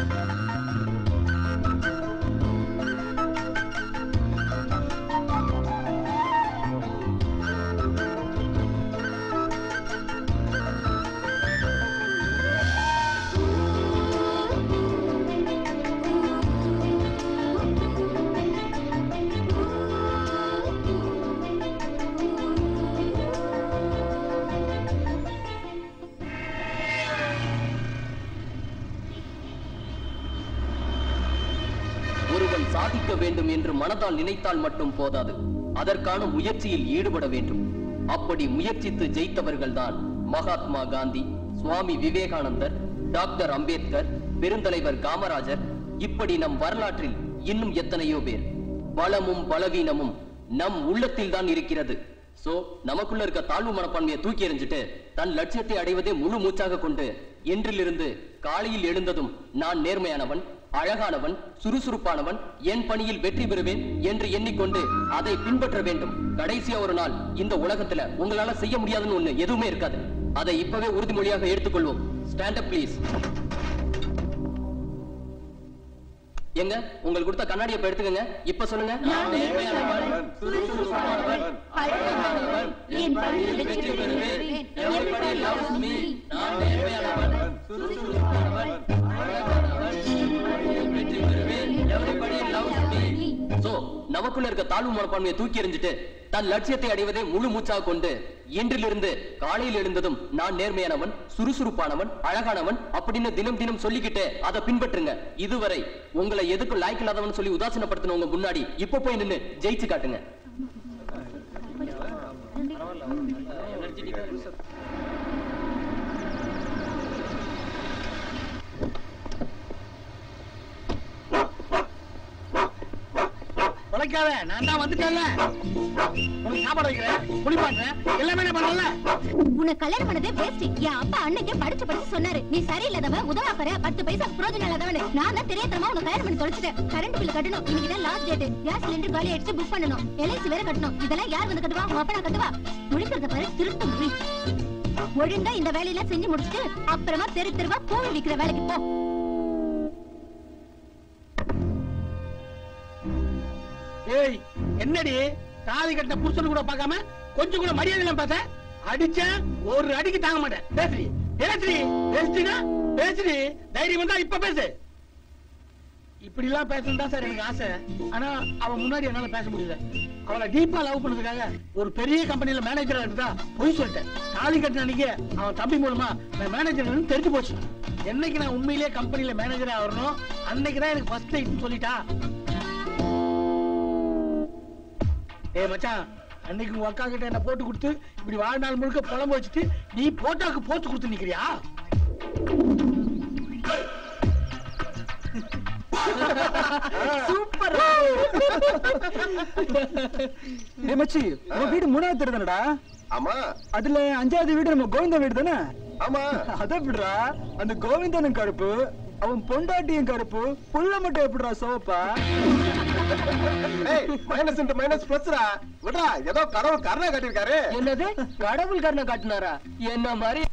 ஒருவன் சாதிக்க வேண்டும் என்று மனதால் நினைத்தால் மட்டும் போதாது அதற்கான முயற்சியில் ஈடுபட வேண்டும் அப்படி முயற்சித்து ஜெயித்தவர்கள்தான் மகாத்மா காந்தி சுவாமி விவேகானந்தர் டாக்டர் அம்பேத்கர் பெருந்தலைவர் காமராஜர் இப்படி நம் வரலாற்றில் இன்னும் எத்தனையோ பேர் பலமும் பலவீனமும் நம் உள்ளத்தில் தான் இருக்கிறது சோ நமக்குள்ள இருக்க தாழ்வு மனப்பான்மையை தூக்கி எறிஞ்சிட்டு தன் லட்சியத்தை அடைவதே முழு மூச்சாக கொண்டு என்றிலிருந்து காலையில் எழுந்ததும் நான் நேர்மையானவன் அழகானவன் சுறுசுறுப்பானவன் என் பணியில் வெற்றி பெறுவேன் என்று எண்ணிக்கொண்டு அதை பின்பற்ற வேண்டும் கடைசியா ஒரு நாள் இந்த உலகத்துல உங்களால செய்ய முடியாதுன்னு ஒண்ணு எதுவுமே இருக்காது அதை இப்பவே உறுதிமொழியாக எடுத்துக்கொள்வோம் ஸ்டாண்ட் அப் ப்ளீஸ் எங்க உங்களுக்கு கொடுத்த கண்ணாடியை இப்ப எடுத்துக்கங்க இப்ப சொல்லுங்க நான் நேர்மையானவன், சுறுசுறுப்பானவன், அழகானவன், என் பணியில் வெற்றி பெறுவேன். Everybody loves me. நான் நேர்மையானவன், சுறுசுறுப்பானவன், அழகானவன், என் பணியில் வெற்றி பெறுவேன். Everybody loves me. So, நமக்குள்ள இருக்க தாழ்வு மனப்பான்மையை தூக்கி எறிஞ்சிட்டு தன் லட்சியத்தை அடைவதை முழு மூச்சாக கொண்டு இன்றிலிருந்து காலையில் எழுந்ததும் நான் நேர்மையானவன் சுறுசுறுப்பானவன் அழகானவன் அப்படின்னு தினம் தினம் சொல்லிக்கிட்டு அதை பின்பற்றுங்க இதுவரை உங்களை எதுக்கும் லாய்க்கு இல்லாதவன் சொல்லி உதாசீனப்படுத்தினவங்க முன்னாடி இப்ப போய் நின்னு ஜெயிச்சு காட்டுங்க உழைக்காத நான் தான் வந்துட்டேன்ல உனக்கு சாப்பாடு வைக்கிறேன் குளிப்பாட்டுறேன் எல்லாமே நான் பண்ணல உன்னை கல்யாணம் பண்ணதே வேஸ்ட் என் அப்பா அன்னைக்கே படிச்சு படிச்சு சொன்னாரு நீ சரியில்லாதவன் உதவாக்கற பத்து பைசா புரோஜனம் இல்லாதவன் நான் தான் தெரியாதனமா உன்னை கல்யாணம் பண்ணி தொலைச்சிட்டேன் கரண்ட் பில் கட்டணும் இன்னைக்கு தான் லாஸ்ட் டேட் கேஸ் சிலிண்டர் காலி ஆயிடுச்சு புக் பண்ணணும் எல்ஐசி வேற கட்டணும் இதெல்லாம் யார் வந்து கட்டுவா உன் அப்பா கட்டுவா முடிக்கிறத பாரு திருட்டு மொழி ஒழுங்கா இந்த வேலையெல்லாம் செஞ்சு முடிச்சுட்டு அப்புறமா தெரு தெருவா பூவி விக்கிற வேலைக்கு போ ஏய் என்னடி தாலி கட்ட புருஷன் கூட பார்க்காம கொஞ்சம் கூட மரியாதை இல்லாம பேச அடிச்சேன் ஒரு அடிக்கு தாங்க மாட்டேன் பேசுறி பேசுறி பேசுறீனா பேசுறி தைரியம் வந்தா இப்ப பேசு இப்படி எல்லாம் பேசணும் தான் சார் எனக்கு ஆசை ஆனா அவன் முன்னாடி என்னால பேச முடியல அவளை டீப்பா லவ் பண்ணதுக்காக ஒரு பெரிய கம்பெனில மேனேஜரா இருந்தா பொய் சொல்லிட்டேன் தாலி கட்டின அன்னைக்கு அவன் தம்பி மூலமா நான் மேனேஜர் தெரிஞ்சு போச்சு என்னைக்கு நான் உண்மையிலேயே கம்பெனில மேனேஜரா வரணும் அன்னைக்கு தான் எனக்கு ஃபர்ஸ்ட் நைட்னு சொல்லிட்டா ஏய் மச்சான் அன்னைக்கு உங்க அக்கா கிட்ட என்ன போட்டு கொடுத்து இப்படி வாழ்நாள் முழுக்க புலம்பு வச்சுட்டு நீ போட்டோக்கு போட்டு கொடுத்து நிக்கிறியா சூப்பர் ஏய் மச்சி உன் வீடு மூணாவது தெரு தானடா ஆமா அதுல அஞ்சாவது வீடு நம்ம கோவிந்தா வீடு தானே ஆமா அத விடுறா அந்த கோவிந்தனும் கருப்பு அவன் பொண்டாட்டியும் கருப்பு புள்ள மட்டும் எப்படிடா சோப்பா ஏய் மைனஸ் இன்டு மைனஸ் பிளஸ்ரா விடுறா ஏதோ கடவுள் கருணை காட்டியிருக்காரு என்னது கடவுள் கண்ணை காட்டினாரா என்ன மாதிரி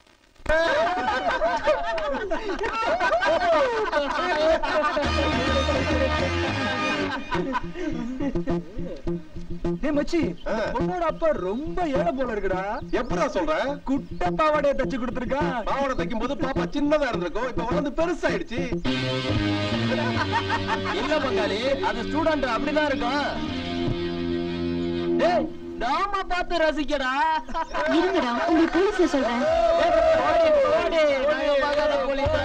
ஏய் மச்சி ஆ. பொண்ணோட அப்பா ரொம்ப ஏழை போல இருக்குடா எப்படிடா சொல்ற குட்ட பாவாடைய தச்சு கொடுத்துருக்கான் பாவாடை தைக்கும் போது பாப்பா சின்னதா இருந்திருக்கும் இப்ப வளர்ந்து பெருசாயிடுச்சு இல்ல பங்காளி அது ஸ்டூடெண்ட் அப்படிதான் இருக்கும் டேய் நாம பார்த்து ரசிக்கடா இருங்கடா உங்களுக்கு போலீஸ்ல சொல்றேன் போடி, போடி, நாங்க பார்க்காத போலீஸா?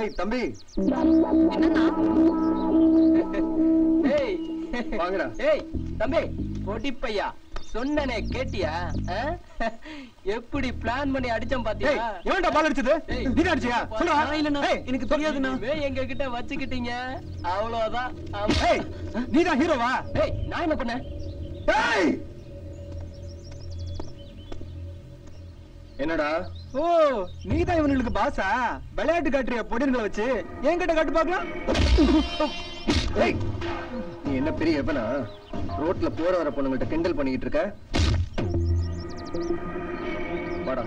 ஏய் தம்பி ஏய் வாங்கடா. ஏய் தம்பி பொடிப்பையா சொன்னனே கேட்டியா ஆ? எப்படி பிளான் பண்ணி அடிச்சோம் ஏய் பாத்தியா எவன்டா பால் அடிச்சது ஏய். நீ அடிச்சியா சொல்றா நான் இல்லைண்ணா. ஏய் எனக்கு தெரியாதுண்ணா இனிமே எங்க கிட்ட வச்சுக்கிட்டீங்க அவ்வளவுதான் ஆமா. ஏய் நீதான் ஹீரோவா ஏய் நான் என்ன பண்ணேன் ஏய் என்னடா ஓ நீதான் இவனுங்களுக்கு பாசா விளையாட்டு காட்டுறிய பொடியன்களை வச்சு என்கிட்ட காட்டு பார்க்கலாம் ஏய் நீ என்ன பெரிய எவனா ரோட்ல போற வர பொண்ணுங்கள்ட்ட கிண்டல் பண்ணிக்கிட்டு இருக்க வாடா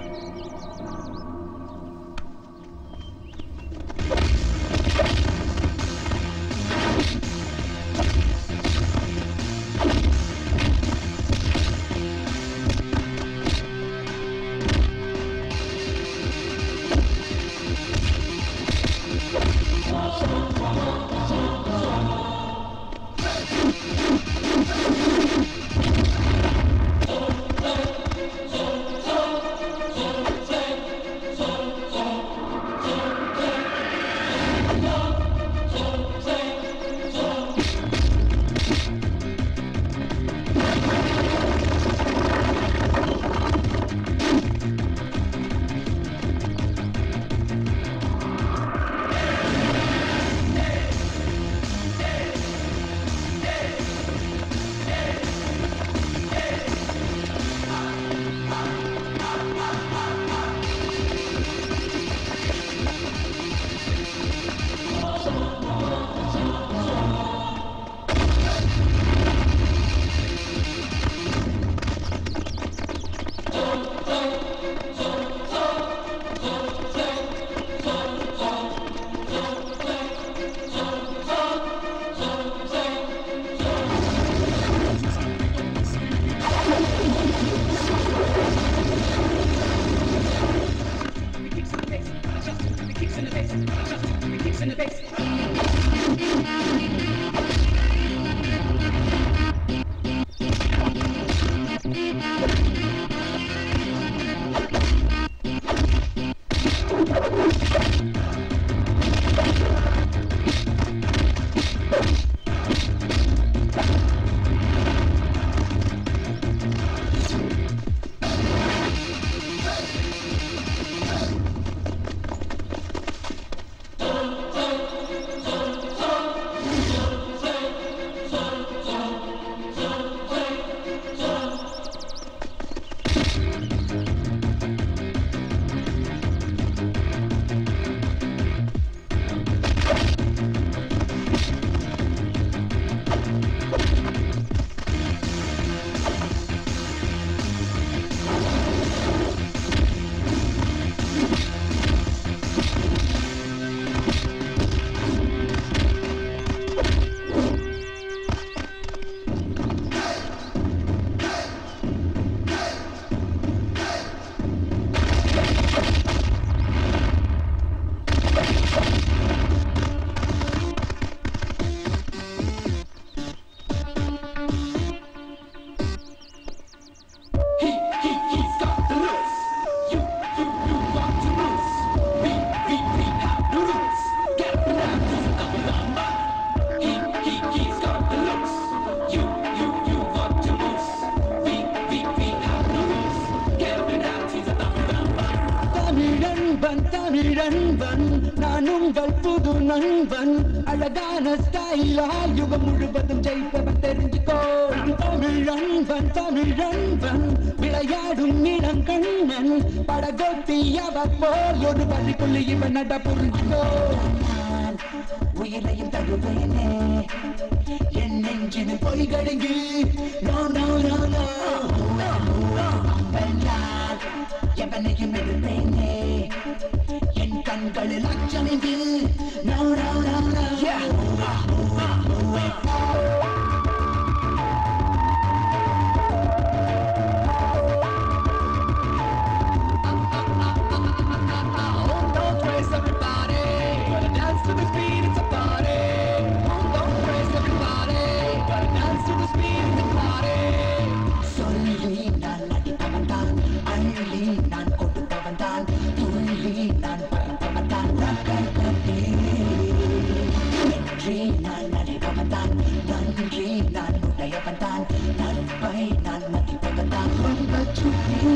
தமிழன்பன் தமிழன்பன் நான் உங்கள் புது நண்பன் அழகான ஸ்டைலால் யுகம் முழுவதும் ஜெயிப்பவன் தெரிஞ்சுக்கோ தமிழன்பன் தமிழன்பன் விளையாடும் இளங்கண்ணன் படகோட்டி அவர் போல் ஒரு வரிக்குள்ளி இவன் நட புரிஞ்சுக்கோ நான் உயிரையும் தருவேனே என் நெஞ்சின் பொய்களுங்கு நோ நோ நோ நோ வென்றால் எவனையும் எடுப்பேனே என் கண்களில் அச்சமிங்கு நோ நோ நோ நோ சொல்லி நான் நடிப்பவன் தான் அள்ளி நான் கொடுப்பவன் தான் துள்ளி நான் பறப்பவன் தான் நன்றி நான் நடிப்பவன் தான் நன்றி நான் உடையவன் தான் நட்பை நான் மதிப்பவன் தான் ரொம்ப சுற்றி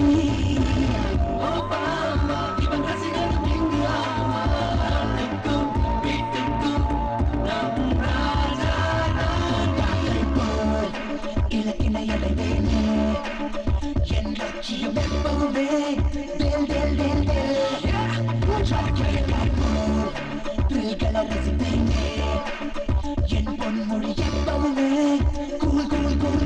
இவன் ரசிகன் இங்கு ஆமா நாட்டுக்கும் வீட்டுக்கும் நம் ராஜா நான் போல் இலக்கினை அடைவேனே என் லட்சியம் எப்பவுமே தேல் தேல் தேல் தேல் த்ரில்களை ரசிப்பேனே என் பொன்மொழி எப்பவுமே கூல் கூல் கூல்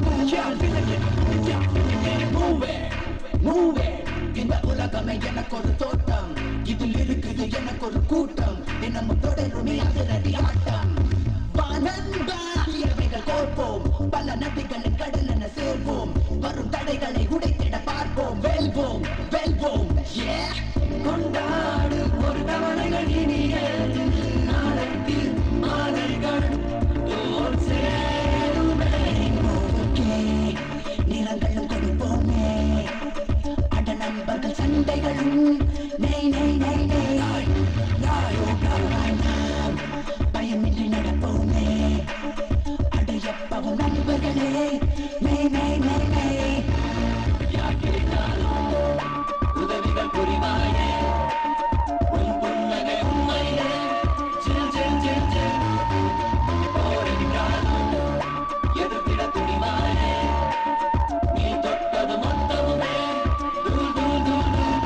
கூல் மூவே இந்த உலகமே எனக்கு ஒரு தோட்டம் இதில் இருக்குது எனக்கு ஒரு கூட்டம் தினமும் தொடரும் அதிரடி ஆட்டம் வானன்பா இயற்கைகள் கோர்ப்போம் பல நதிகளின் கடல் என சேர்வோம் வரும் தடைகளை உடைத்திட பார்ப்போம் வெல்வோம் வெல்வோம் yeah கொண்டாடும் ஒரு தவணைகள் இனிய நாளைக்கு மாலைகள் தோல் சேருமே ஓகே நிறங்களும் கொடுப்போமே அட நண்பர்கள் சண்டைகளும் நெய் நெய் நெய் நெய் நாயோ நாம் பயமின்றி நடப்போமே அட எப்பவும் நண்பர்களே நெய் நெய் நெய் நெய் யார் கேட்டாலும் உதவிகள் புரிவாயே உன் புன்னகை உண்மையே ஜில் ஜில் ஜில் ஜில் போரிட்டாலும் எதிர்த்திட துணிவாயே நீ தொட்டது மொத்தமுமே தூள் தூள் தூள் தூள்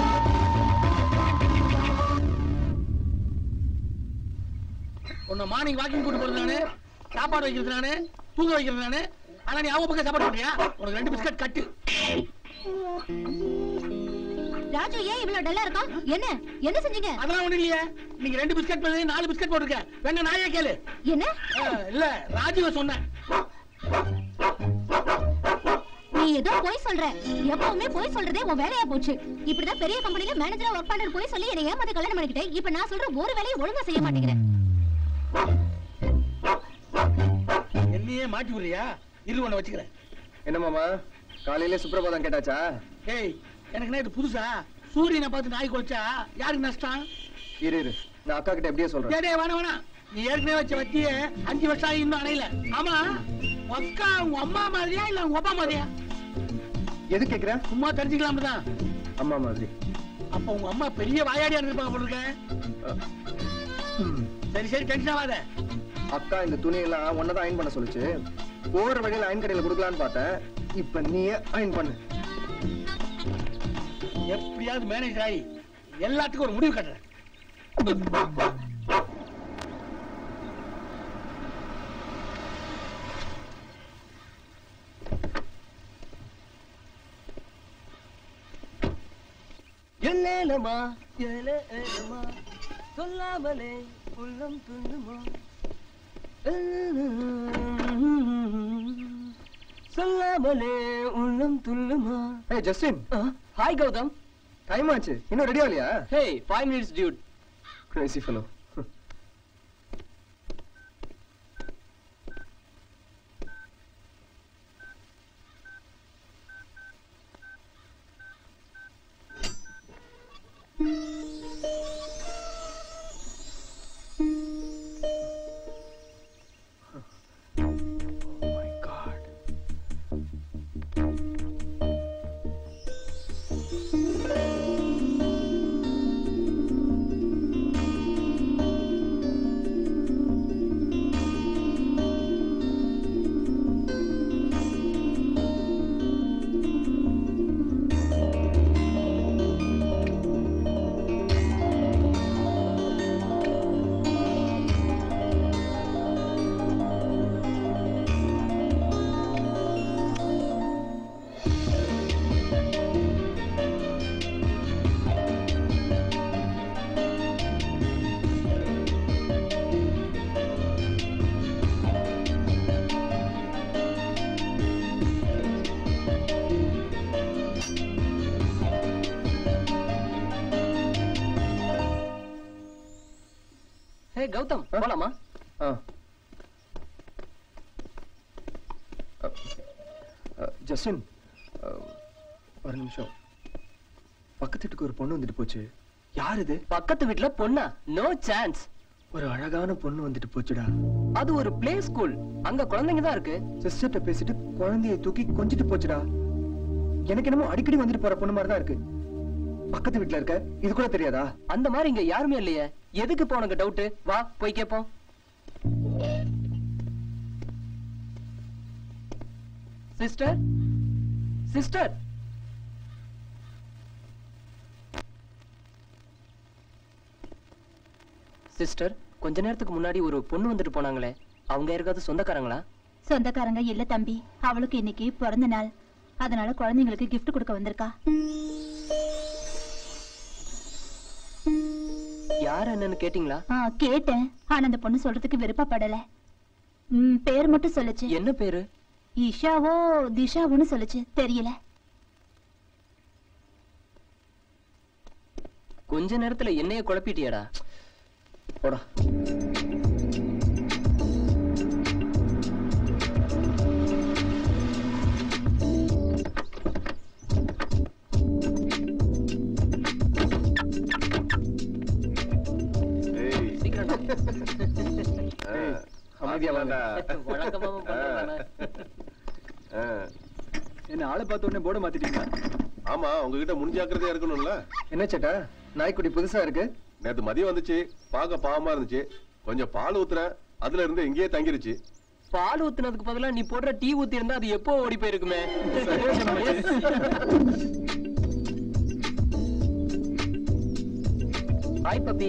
உன்னை மார்னிங் வாக்கிங் கூட்டு போறது நானு சாப்பாடு வைக்கிறது நானு தூங்க வைக்கிறது நானு ஆனா நீ அவங்க பக்கம் சாப்பாடு பண்றியா உனக்கு ரெண்டு பிஸ்கட் கட்டு ராஜு ஏன் இவ்வளவு டல்லா இருக்கான் என்ன என்ன செஞ்சீங்க அதெல்லாம் ஒண்ணு இல்லையே நீங்க ரெண்டு பிஸ்கட் பண்ணி நாலு பிஸ்கட் போட்டிருக்க வேணா நாயே கேளு என்ன ஆ, இல்ல ராஜுவ சொன்னேன் நீ ஏதோ போய் சொல்ற எப்பவுமே போய் சொல்றதே உன் வேலையா போச்சு இப்படிதான் பெரிய கம்பெனில மேனேஜரா ஒர்க் பண்ற போய் சொல்லி என்னை ஏமாத்தி கல்யாணம் பண்ணிக்கிட்டேன் இப்ப நான் சொல்ற ஒரு வேலையும் ஒழுங்கா செய்ய மாட்டேங்கிறேன் என்னையே மாட்டி விடுறியா இரு உன்னை வச்சுக்கிறேன் என்ன மாமா காலையிலே சுப்ரபாதம் கேட்டாச்சா ஏய் எனக்கு என்ன இது புதுசா சூரியனை பார்த்து நாய் குலைச்சா யாருக்கு நஷ்டம் இரு இரு நான் அக்கா கிட்ட எப்படியே சொல்றேன் டேய், டேய் வேணாம் வேணாம் நீ ஏற்கனவே வச்ச வட்டியே அஞ்சு வருஷம் ஆகி இன்னும் அணையல ஆமா அக்கா உங்க அம்மா மாதிரியா இல்ல உங்க அப்பா மாதிரியா எது கேக்குற சும்மா தெரிஞ்சுக்கலாம் தான் அம்மா மாதிரி அப்ப உங்க அம்மா பெரிய வாயாடியா இருந்திருப்பாங்க போல இருக்க ம். சரி சரி டென்ஷன் ஆகாத அக்கா இந்த துணியெல்லாம் ஒன்னதான் அயன் பண்ண சொல்லுச்சு போற வழியில அயன் கடையில கொடுக்கலான்னு பார்த்தேன் இப்ப நீயே அயன் பண்ணு எப்படியாவது மேனேஜ் ஆகி எல்லாத்துக்கும் ஒரு முடிவு கட்டுறேன் எல்லேலமா எல்லேலமா சொல்லாமலே உள்ளம் துள்ளுமா சொல்லாமலே உள்ளம் துள்ளுமா ஏய் ஜஸ்டின் ஹாய் கௌதம் டைம் ஆச்சு இன்னும் ரெடி ஆகலையா hey five minutes dude crazy fellow hey Gautham போலாமா ஆ ஜஸ்டின் ஒரு நிமிஷம் பக்கத்து வீட்டுக்கு ஒரு பொண்ணு வந்துட்டு போச்சு யார் இது பக்கத்து வீட்ல பொண்ணா நோ சான்ஸ் ஒரு அழகான பொண்ணு வந்துட்டு போச்சுடா அது ஒரு பிளே ஸ்கூல் அங்க குழந்தைங்க தான் இருக்கு சிஸ்டர்ட்ட பேசிட்டு குழந்தைய தூக்கி கொஞ்சிட்டு போச்சுடா எனக்கு என்னமோ அடிக்கடி வந்துட்டு போற பொண்ணு மாதிரி தான் இருக்கு பக்கத்து வீட்ல இருக்க இது கூட தெரியாதா அந்த மாதிரி இங்க யாருமே இல்லையே எதுக்கு இப்போ உனக்கு டவுட் வா போய் கேப்போம் சிஸ்டர் சிஸ்டர் சிஸ்டர் கொஞ்ச நேரத்துக்கு முன்னாடி ஒரு பொண்ணு வந்துட்டு போனாங்களே அவங்க யாருக்காவது சொந்தக்காரங்களா சொந்தக்காரங்க இல்ல தம்பி அவளுக்கு இன்னைக்கு பிறந்த நாள் அதனால குழந்தைங்களுக்கு gift கொடுக்க வந்திருக்கா யார் என்னன்னு கேட்டீங்களா ஆ கேட்டேன் ஆனா அந்த பொண்ணு சொல்றதுக்கு விருப்பப்படல ம், பேர் மட்டும் சொல்லுச்சு என்ன பேரு இஷாவோ திஷாவோன்னு சொல்லுச்சு தெரியல கொஞ்ச நேரத்துல என்னைய குழப்பிட்டியாடா போடா சீக்கிரம் அமைதியா வாங்க வழக்கமா பண்றதானே என்ன ஆளை பார்த்த உடனே போர்டை மாத்திட்டீங்களா ஆமா உங்ககிட்ட முன்ஜாக்கிரதையா இருக்கணும்ல என்ன சேட்டா நாய்க்குட்டி புதுசா இருக்கு நேத்து மதியம் வந்துச்சு பார்க்க பாவமா இருந்துச்சு கொஞ்சம் பால் ஊத்துறேன் அதுல இருந்து இங்கேயே தங்கிருச்சு பால் ஊத்துனதுக்கு பதிலா நீ போடுற டீ ஊத்தி இருந்தா அது எப்போ ஓடி போயிருக்குமே ஹாய் பப்பி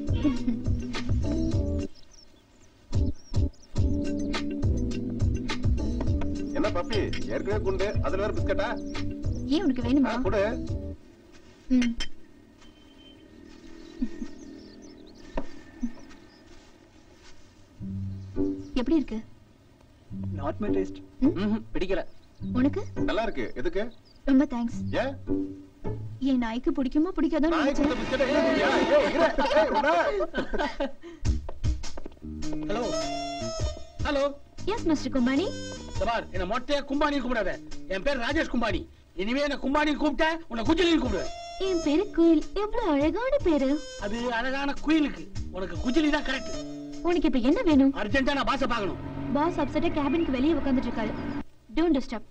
என்ன பப்பி ஏற்கனவே குண்டு அதுல வேற பிஸ்கட்டா ஏன் உனக்கு வேணுமா ஆ, கொடு ம். எப்படி இருக்கு நாட் மை டேஸ்ட் ம்ஹும், பிடிக்கல உனக்கு நல்லா இருக்கு எதுக்கு ரொம்ப தேங்க்ஸ் ஏன் என் நாய்க்கு பிடிக்குமா பிடிக்காதோ நாய் கொடுத்த பிஸ்கட்டை எங்க குடியா? ஏய், இரு. ஏய், உன்னை. ஹலோ ஹலோ எஸ் மிஸ்டர் கும்பானி சபார் என்ன மொட்டையா கும்பானின்னு கூப்பிடாத என் பேர் ராஜேஷ் கும்பானி இனிமே என்ன கும்பானின்னு கூப்பிட்ட உன்னை குஜிலின்னு கூப்பிடுவேன் என் பேரு குயில் எவ்வளவு அழகான பேரு அது அழகான குயிலுக்கு உனக்கு குஜிலி தான் கரெக்ட் உனக்கு இப்ப என்ன வேணும் அர்ஜென்ட்டா நான் பாச பார்க்கணும் பாஸ் அப்செட்டா கேபினுக்கு வெளியே உட்கார்ந்துட்டு இருக்காரு டோன்ட் டிஸ்டர்ப்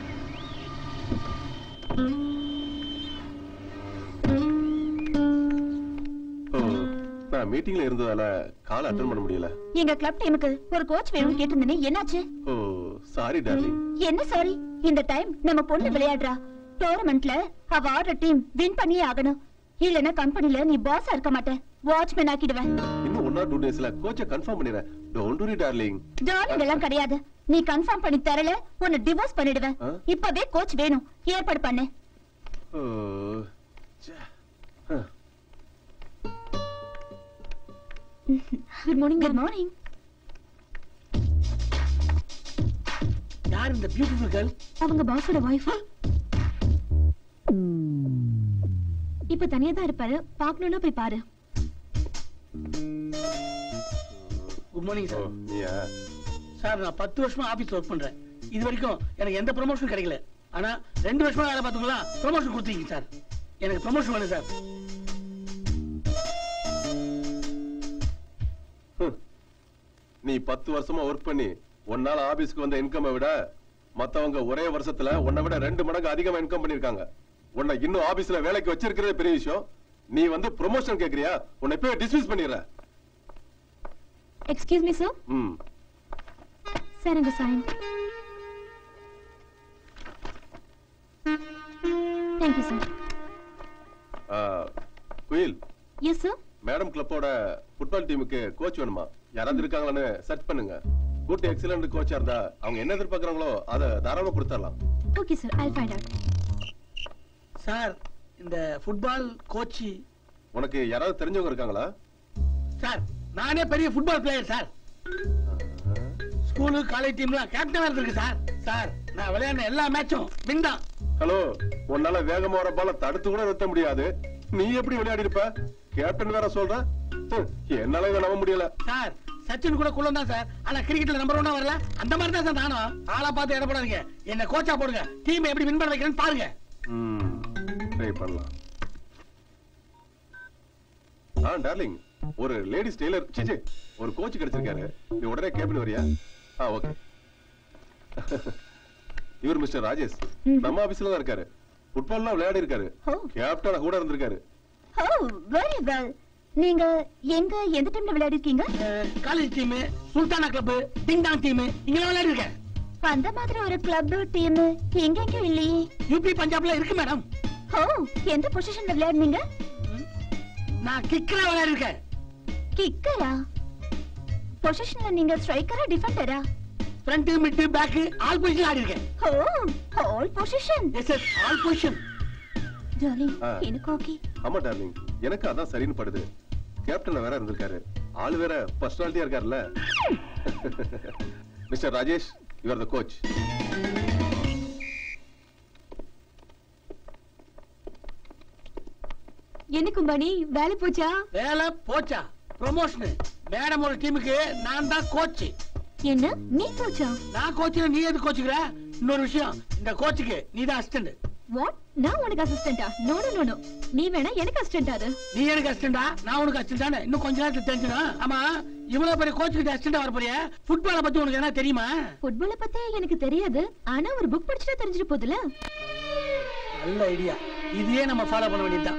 ஓ, நான் மீட்டிங்ல இருந்ததால கால் அட்டன் பண்ண முடியல எங்க கிளப் டீமுக்கு ஒரு கோச் வேணும்னு கேட்டிருந்தேனே என்னாச்சு ஓ சாரி டார்லிங் என்ன சாரி இந்த டைம் நம்ம பொண்ணு விளையாடுறா டோர்னமெண்ட்ல அவ ஆடுற டீம் வின் பண்ணியே ஆகணும் இல்லனா கம்பெனில நீ பாஸா இருக்க மாட்ட வாட்ச்மேன் ஆக்கிடுவேன் இன்னும் ஒன் ஆர் டூ டேஸ்ல கோச்சை கன்ஃபார்ம் பண்ணிடுறேன் டோன்ட் வரி டார்லிங் டார்லிங் எல்லாம் கிடையாது நீ கன்ஃபார்ம் பண்ணி தரல உன்னை டிவோர்ஸ் பண்ணிடுவேன் ஆ? இப்பவே கோச் வேணும் ஏற்பாடு பண்ணு ஓ ச்சே. ஆ. குட் மார்னிங் குட் மார்னிங் யார் இந்த பியூட்டிஃபுல் கேர்ள் அவங்க பாஸோட வைஃப் இப்ப தனியா தான் இருப்பாரு பாக்கணும்னா போய் பாரு குட் மார்னிங் ஓ சார் நீயா சார் நான் பத்து வருஷமா ஆபீஸ்ல ஒர்க் பண்றேன் இது வரைக்கும் எனக்கு எந்த ப்ரமோஷன் கிடைக்கல ஆனா ரெண்டு வருஷமா வேலை பார்த்துக்கலாம் ப்ரமோஷன் கொடுத்தீங்க சார் எனக்கு ப்ரமோஷன் வேணும் சார் ஹம். நீ பத்து வருஷமா ஒர்க் பண்ணி உன்னால ஆபீஸ்க்கு வந்த இன்கம் விட மத்தவங்க ஒரே வருஷத்துல உன்னை விட ரெண்டு மடங்கு அதிகமா இன்கம் பண்ணிருக்காங்க உன்னை இன்னும் ஆபீஸ்ல வேலைக்கு வச்சிருக்கிறதே பெரிய விஷயம் நீ வந்து ப்ரொமோஷன் கேக்குறியா உன்னை இப்பவே டிஸ்மிஸ் பண்ணிடுற excuse me sir hmm sir அங்க சைன் தேங்க்யூ சார் ஆ, குயில் எஸ் சார் மேடம் கிளப்போட ஃபுட்பால் டீமுக்கு கோச் வேணுமா யாராவது இருக்காங்களான்னு சர்ச் பண்ணுங்க குட் எக்ஸலண்ட் கோச்சா இருந்தா அவங்க என்ன எதிர்பார்க்கறாங்களோ அதை தாராளமா கொடுத்துடலாம் okay sir I find out sir இந்த ஃபுட்பால் கோச் உனக்கு யாராவது தெரிஞ்சவங்க இருக்காங்களா சார் நானே பெரிய football player sir school college டீம்லாம் கேப்டன் இருக்கு சார் சார் நான் விளையாடின எல்லா மேட்சும் வின் தான் ஹலோ உன்னால வேகமா வர பால தடுத்து கூட நிறுத்த முடியாது நீ எப்படி விளையாடி இருப்ப கேப்டன் வேற சொல்ற ஹம், என்னால இதை நம்ப முடியல சார் சச்சின் கூட குள்ளம் தான் சார் ஆனா கிரிக்கெட்ல நம்பர் ஒன்னா வரல அந்த மாதிரி தான் சார் நானும் ஆளா பார்த்து இட போடாதீங்க என்ன கோச்சா போடுங்க டீம் எப்படி வின் பண்ண வைக்கிறேன்னு பாருங்க ட்ரை பண்ணலாம் ஆ டார்லிங் ஒரு லேடிஸ் டெய்லர் சிச்சி ஒரு கோச் கிடைச்சிருக்காரு நீ உடனே கேபின் வரியா ஆ ஓகே இவர் மிஸ்டர் ராஜேஷ் நம்ம ஆபீஸ்ல தான் இருக்காரு ஃபுட்பால்லாம் விளையாடி இருக்காரு ஓ. கேப்டனா கூட இருந்திருக்காரு ஓ வெரி வெல் நீங்க எங்க எந்த டைம்ல விளையாடி இருக்கீங்க college team Sultana club ding dong team இங்கெல்லாம் விளையாடி இருக்கேன் அந்த மாதிரி ஒரு கிளப் டீம் எங்கெங்க இல்லையே யூபி பஞ்சாப்ல இருக்கு மேடம் ஓ எந்த பொசிஷன்ல விளையாடுனீங்க நான் கிக்ல விளையாடி இருக்கேன் கிக்கரா பொசிஷன்ல நீங்க ஸ்ட்ரைக்கரா டிஃபெண்டரா front mid back all position ஆடி இருக்கேன் oh all position yes yes all position darling ஆ. எனக்கு ஓகே ஆமா டார்லிங் எனக்கு அதான் சரின்னு படுது கேப்டன் வேற இருந்திருக்காரு ஆள் வேற பர்சனாலிட்டியா இருக்காருல்ல mister Rajesh your the coach என்ன கும்பானி வேலை போச்சா வேலை போச்சா ப்ரொமோஷன் மேடம் ஒரு டீமுக்கு நான் தான் கோச் என்ன நீ போச்சா நான் கோச்சுல நீ எது கோச்சுக்கிற இன்னொரு விஷயம் இந்த கோச்சுக்கு நீ தான் அசிஸ்டன்ட் வாட் நான் உனக்கு அசிஸ்டண்டா நோ நோ நோ நீ வேணா எனக்கு அசிஸ்டன்ட் அது நீ எனக்கு அசிஸ்டண்டா நான் உனக்கு அசிஸ்டன்ட் இன்னும் கொஞ்ச நேரத்துல தெரிஞ்சிடும் ஆமா இவ்வளவு பெரிய கோச் கிட்ட அசிஸ்டன்ட் வர போறிய ஃபுட்பால பத்தி உனக்கு என்ன தெரியுமா ஃபுட்பால பத்தி எனக்கு தெரியாது ஆனா ஒரு புக் படிச்சுட்டா தெரிஞ்சிட்டு போகுதுல நல்ல ஐடியா இதையே நம்ம ஃபாலோ பண்ண வேண்டியதுதான்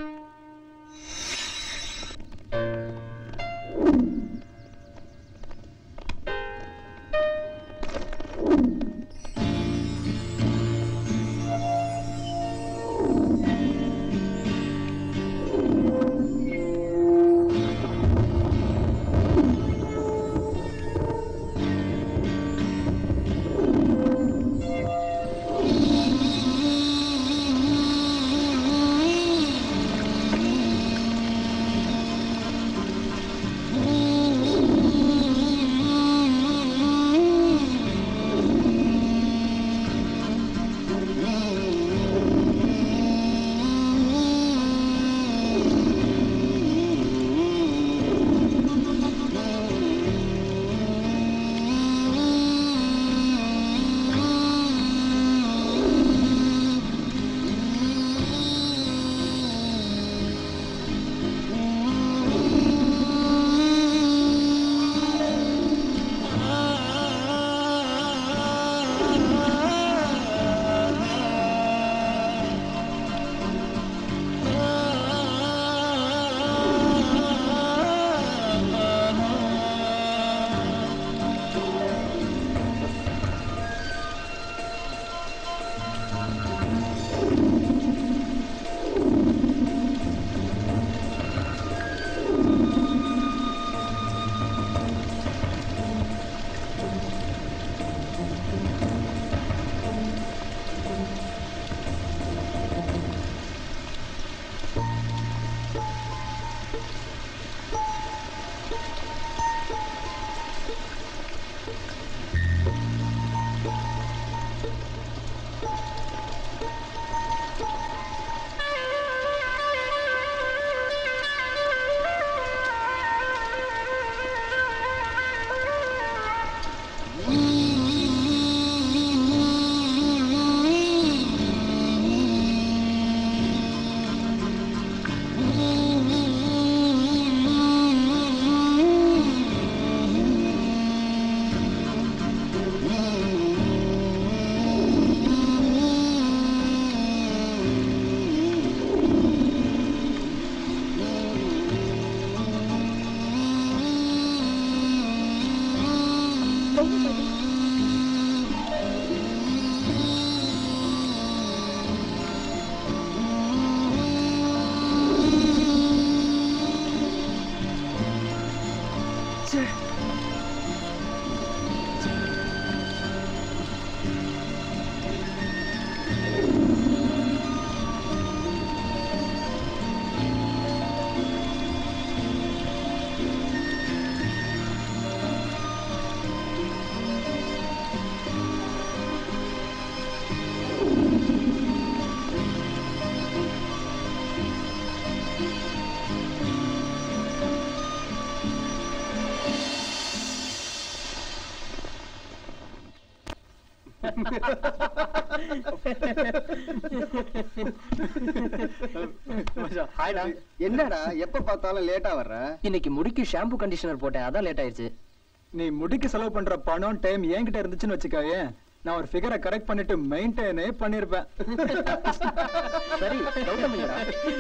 ஹாய்டா என்னடா எப்ப பார்த்தாலும் லேட்டா வர்ற இன்னைக்கு முடிக்கு ஷாம்பு கண்டிஷனர் போட்டேன் அதான் லேட் ஆயிருச்சு நீ முடிக்கு செலவு பண்ற பணம் டைம் என்கிட்ட இருந்துச்சுன்னு வச்சுக்கோயே நான் ஒரு ஃபிகரை கரெக்ட் பண்ணிட்டு மெயின்டைனே பண்ணிருப்பேன் சரி கௌதம் இல்லடா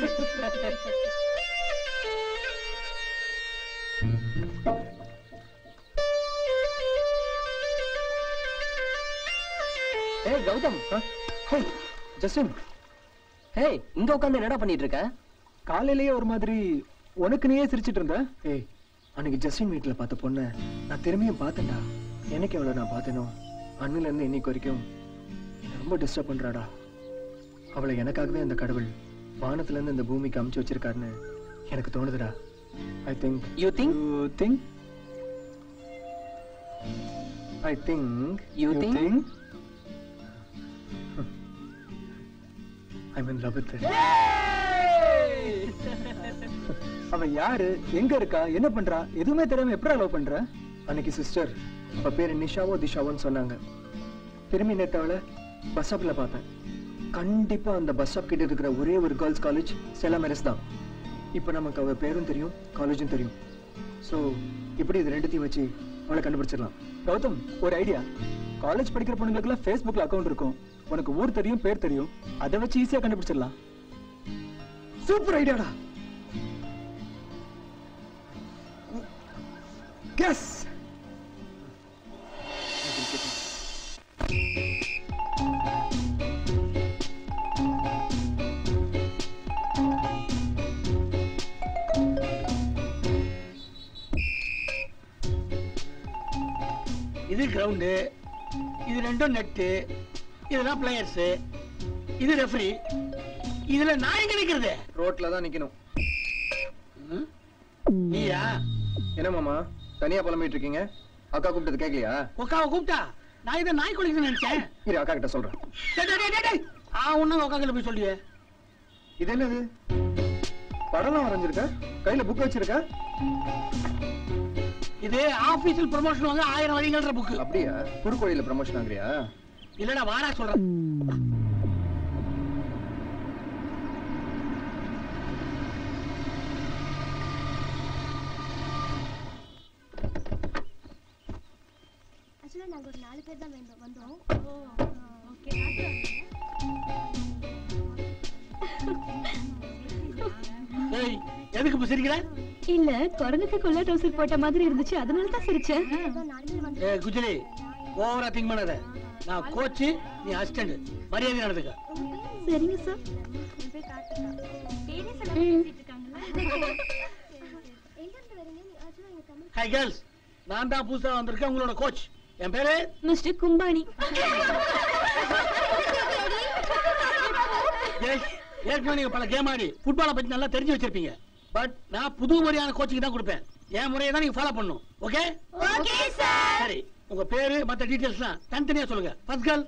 ஏய் கௌதம் ஹே ஜஸ்டின் ஏய் இங்க உட்கார்ந்து என்னடா பண்ணிட்டு இருக்க காலையிலேயே ஒரு மாதிரி உனக்கு நீயே சிரிச்சிட்டு இருந்த ஏய் அன்னைக்கு ஜஸ்டின் வீட்ல பார்த்த பொண்ண நான் திரும்பியும் பார்த்தேன்டா எனக்கு எவ்வளவு நான் பார்த்தேனோ அண்ணில இருந்து இன்னைக்கு வரைக்கும் என்னை ரொம்ப டிஸ்டர்ப் பண்றாடா அவளை எனக்காகவே அந்த கடவுள் வானத்துல இருந்து இந்த பூமிக்கு அமுச்சு வச்சிருக்காருன்னு எனக்கு தோணுதுடா I think you think you think I think you think I mean love with அவ யாரு எங்க இருக்கா என்ன பண்றா எதுவுமே தெரியாம எப்படி லவ் பண்ற அன்னைக்கு சிஸ்டர் அவ பேரு நிஷாவோ திஷாவோன்னு சொன்னாங்க திரும்பி நேத்து அவளை பஸ் ஸ்டாப்ல பார்த்தேன் கண்டிப்பா அந்த பஸ் ஸ்டாப் கிட்ட இருக்கிற ஒரே ஒரு கேர்ள்ஸ் காலேஜ் செலா மெரஸ் தான் இப்போ நமக்கு அவ பேரும் தெரியும் காலேஜும் தெரியும் ஸோ இப்படி இது ரெண்டுத்தையும் வச்சு அவளை கண்டுபிடிச்சிடலாம் கௌதம் ஒரு ஐடியா காலேஜ் படிக்கிற பொண்ணுங்களுக்குலாம் ஃபேஸ்புக்ல அக்கவுண்ட் இருக்கும் உனக்கு ஊர் தெரியும் பேர் தெரியும் அதை வச்சு ஈஸியா கண்டுபிடிச்சிடலாம் சூப்பர் ஐடியாடா கெஸ் இது கிரவுண்டு இது ரெண்டும் நெட்டு இதெல்லாம் பிளேயர்ஸ் இது ரெஃபரி இதுல நான் எங்க நிக்கிறது ரோட்ல தான் நிக்கணும் ம்? நீயா என்ன மாமா தனியா புலம்பிட்டு இருக்கீங்க அக்கா கூப்பிட்டது கேட்கலையா உக்காவை கூப்பிட்டா நான் இதை நாய் குளிக்கணும்னு நினைச்சேன் இரு அக்கா கிட்ட சொல்றேன் டேய், டேய், டேய், டேய். ஆ ஒண்ணும் உக்கா போய் சொல்லியே இது என்னது படம்லாம் வரைஞ்சிருக்க கையில புக் வச்சிருக்க இது ஆபீஸில் ப்ரமோஷன் வாங்க ஆயிரம் வழிகள்ன்ற புக்கு அப்படியா குறுக்கோழியில ப்ரமோஷன் ஆகுறியா இல்லடா வாடா சொல்றேன் ஆக்சுவலா நாங்க ஒரு நாலு பேர் தான் வந்தோம் வந்தோம் ஏய் எதுக்கு இப்ப சிரிக்கிற இல்ல குரங்குக்கு கொள்ள டவுசர் போட்ட மாதிரி இருந்துச்சு அதனால தான் சிரிச்சேன் ஏ குஜலி ஓவரா திங்க் பண்ணாத நான் கோச்சு நீ அசிஸ்டன்ட் மரியாதை நடந்துக்க சரிங்க சார் ஹாய் கேர்ள்ஸ் நான் தான் புதுசா வந்திருக்கேன் உங்களோட கோச் என் பேரு மிஸ்டர் கும்பானி எஸ் ஏற்கனவே நீங்க பல கேம் ஆடி ஃபுட்பாலை பத்தி நல்லா தெரிஞ்சு வச்சிருப்பீங்க பட் நான் புது முறையான கோச்சிங் தான் கொடுப்பேன் என் முறையை தான் நீங்க ஃபாலோ பண்ணணும் ஓகே ஓகே சார் சரி உங்க பேரு மத்த டீடைல்ஸ்லாம் தனித்தனியா சொல்லுங்க ஃபர்ஸ்ட் கேர்ள்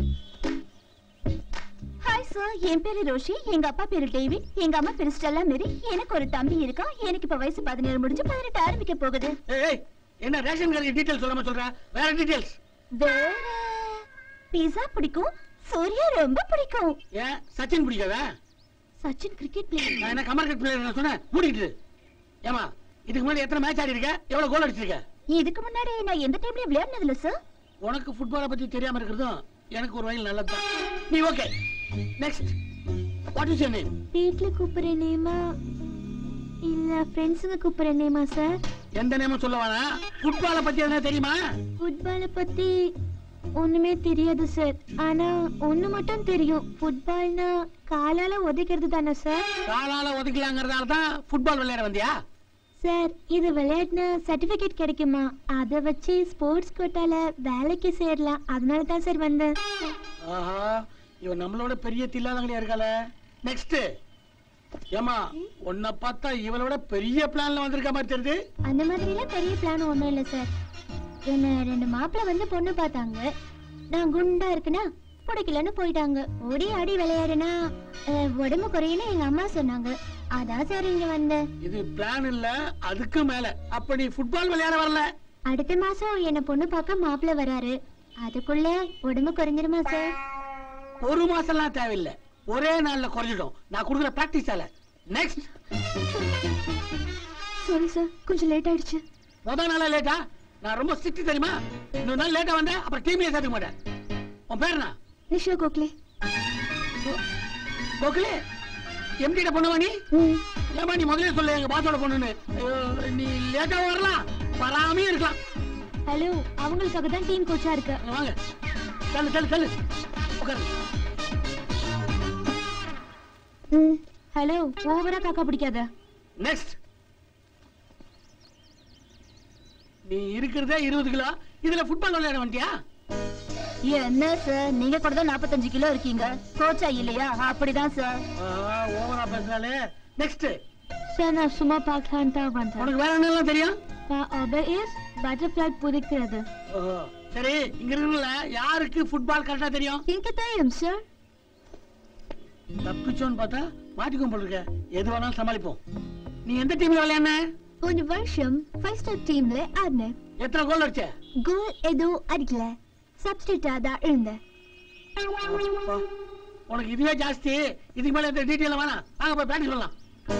ஹாய் சார் என் பேரு ரோஷி எங்க அப்பா பேரு டேவிட் எங்க அம்மா பேரு ஸ்டெல்லா மேரி எனக்கு ஒரு தம்பி இருக்கான் எனக்கு இப்ப வயசு பதினேழு முடிஞ்சு பதினெட்டு ஆரம்பிக்க போகுது ஏய் ஏய், என்ன ரேஷன் கார்டு டீடைல்ஸ் சொல்லாம சொல்ற வேற டீடைல்ஸ் வேற பீஸா பிடிக்கும் சூர்யா ரொம்ப பிடிக்கும் ஏன் சச்சின் பிடிக்காதா சச்சின் கிரிக்கெட் பிளேயர் நான் என்ன கமர் கட் பிளேயர் நான் சொன்னேன் மூடிக்கிட்டு இரு. ஏமா இதுக்கு முன்னாடி எத்தனை மேட்ச் ஆடி இருக்க எவ்வளவு கோல் அடிச்சிருக்க இதுக்கு முன்னாடி நான் எந்த டைம்லயும் விளையாடுனது இல்ல சார் உனக்கு ஃபுட்பாலை பத்தி தெரியாம இருக்கிறதும் எனக்கு ஒரு வகையில் நல்லதுதான் நீ okay next what is your name வீட்ல கூப்பிடுற நேமா இல்ல ஃப்ரெண்ட்ஸுங்க கூப்பிடுற நேமா சார் எந்த நேமும் சொல்ல வேணாம் ஃபுட்பாலை பத்தி எதனா தெரியுமா ஃபுட்பாலை பத்தி ஒண்ணுமே தெரியாது சார் ஆனா ஒண்ணு மட்டும் தெரியும் ஃபுட்பால்னா காலால உதைக்கிறது தானே சார் காலால ஒதுக்கலாங்கிறதால தான் ஃபுட்பால் விளையாட வந்தியா சார் இது விளையாடினா சர்டிபிகேட் கிடைக்குமா அத வச்சு ஸ்போர்ட்ஸ் கோட்டால வேலைக்கு சேரலாம் அதனால தான் சார் வந்தேன் ஆஹா இவன் நம்மளோட பெரிய தில்லாதங்கடியா இருக்கால நெக்ஸ்ட் ஏமா உன்னை பார்த்தா இவளோட பெரிய பிளான்ல வந்திருக்க மாதிரி தெரியுது அந்த மாதிரிலாம் பெரிய பிளான் ஒண்ணும் இல்ல சார் என்ன ரெண்டு மாப்பிள்ள வந்து பொண்ணு பார்த்தாங்க நான் குண்டா இருக்குன்னா பிடிக்கலன்னு போயிட்டாங்க ஓடி ஆடி விளையாடுனா அஹ், உடம்பு குறையுன்னு எங்க அம்மா சொன்னாங்க அதான் சார் இங்க வந்தேன் இது பிளான் இல்ல அதுக்கு மேல அப்ப நீ ஃபுட்பால் விளையாட வரல அடுத்த மாசம் என்ன பொண்ணு பார்க்க மாப்பிள்ள வராரு அதுக்குள்ள உடம்பு குறைஞ்சிருமா சார் ஒரு மாசம்லாம் தேவையில்லை ஒரே நாள்ல குறைஞ்சிடும் நான் கொடுக்குற பிராக்டிஸால நெக்ஸ்ட் சாரி சார் கொஞ்சம் லேட் ஆயிடுச்சு முத நாளா லேட்டா நான் ரொம்ப ஸ்ட்ரிக்ட் தெரியுமா இன்னொரு நாள் லேட்டா வந்தேன் அப்புறம் டீம்லயே சேர்த்துக்க மாட்டேன் உன் பேர் என்ன நிஷா கோக்லே கோகுலே எம்டிட்ட பொண்ணுவா நீ ஏமா நீ முதல்ல சொல்லு எங்க பாத்தோட பொண்ணுன்னு ஐயோ, நீ லேட்டா வரலாம் வராமே இருக்கலாம் ஹலோ அவங்களுக்காக தான் டீம் கோச்சா இருக்கு அங்க வாங்க தள்ளு தள்ளு தள்ளு உட்காரு ஹலோ ஓவரா காக்கா பிடிக்காத நெக்ஸ்ட் நீ இருக்கிறதே இருபது கிலோ இதுல ஃபுட்பால் விளையாட வந்துட்டியா என்ன சார் நீங்க கூட தான் நாற்பத்தஞ்சு கிலோ இருக்கீங்க கோச்சா இல்லையா அப்படிதான் சார் ஓவரா பேசுறாளே நெக்ஸ்ட் சார் நான் சும்மா பார்க்கலான்னு தான் வந்தேன் உனக்கு வேற என்னெல்லாம் தெரியும் ஆர்டர் இஸ் பட்டர்ஃப்ளை புதிக்கிறது ஓஹோ. சரி இங்க இருக்கல யாருக்கு ஃபுட்பால் கரெக்டா தெரியும் எனக்கு தெரியும் சார் தப்பிச்சோன்னு பார்த்தா மாட்டிக்கும் போல இருக்க எது வேணாலும் சமாளிப்போம் நீ எந்த டீம்ல விளையாடுன ஒரு வருஷம் ஃபைவ் ஸ்டார் டீம்ல ஆடினேன் எத்தனை கோல் அடிச்ச கோல் எதுவும் அடிக்கல சப்ஸ்டியூட்டா தான் இருந்தேன் அப்பா, உனக்கு இதுவே ஜாஸ்தி இதுக்கு மேல எந்த டீட்டெயில் வேணாம் வாங்க போய் பிராக்டிஸ் பண்ணலாம்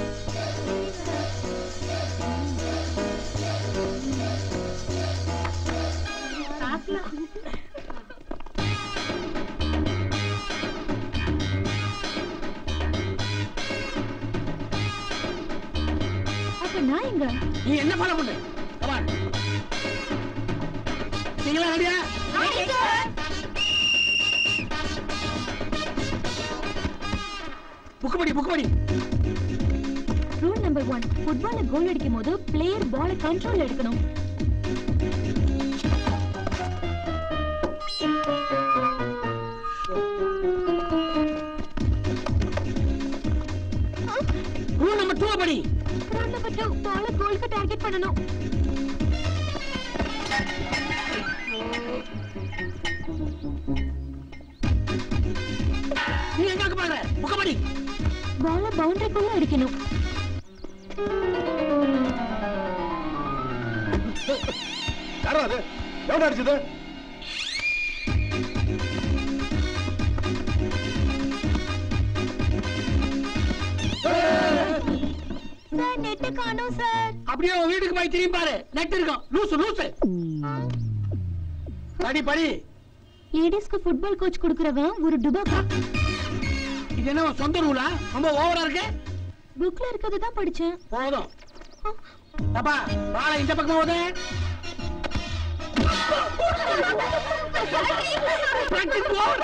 அப்ப நான் எங்க நீ என்ன ஃபாலோ பண்ணு கமான் நீங்களா ரெடியா புக்கு படி புக்கு படி ரூல் நம்பர் ஒன் ஃபுட்பால்ல கோல் அடிக்கும் போது பிளேயர் பாலை கண்ட்ரோல் எடுக்கணும் ரூல் நம்பர் டூ படி ரூல் நம்பர் டூ பாலை கோலுக்கு டார்கெட் பண்ணணும் நீ எங்க இருக்கு பாரு புக்க படி பாலை பவுண்டரிக்குள்ள அடிக்கணும் யாரா அது எவ்வளவு அடிச்சது சார் நெட்டு காணோம் சார் அப்படியே உன் வீட்டுக்கு போய் திரும்பி பாரு நெட் இருக்கும் லூசு லூசு படி படி லேடிஸ்க்கு ஃபுட்பால் கோச் கொடுக்கறவன் ஒரு டுபாக்கா இது என்ன உன் சொந்த ரூலா ரொம்ப ஓவரா இருக்கு புக்ல இருக்கிறது தான் படிச்சேன் போதும் அப்பா பாலை இந்த பக்கம் போதே Practice more.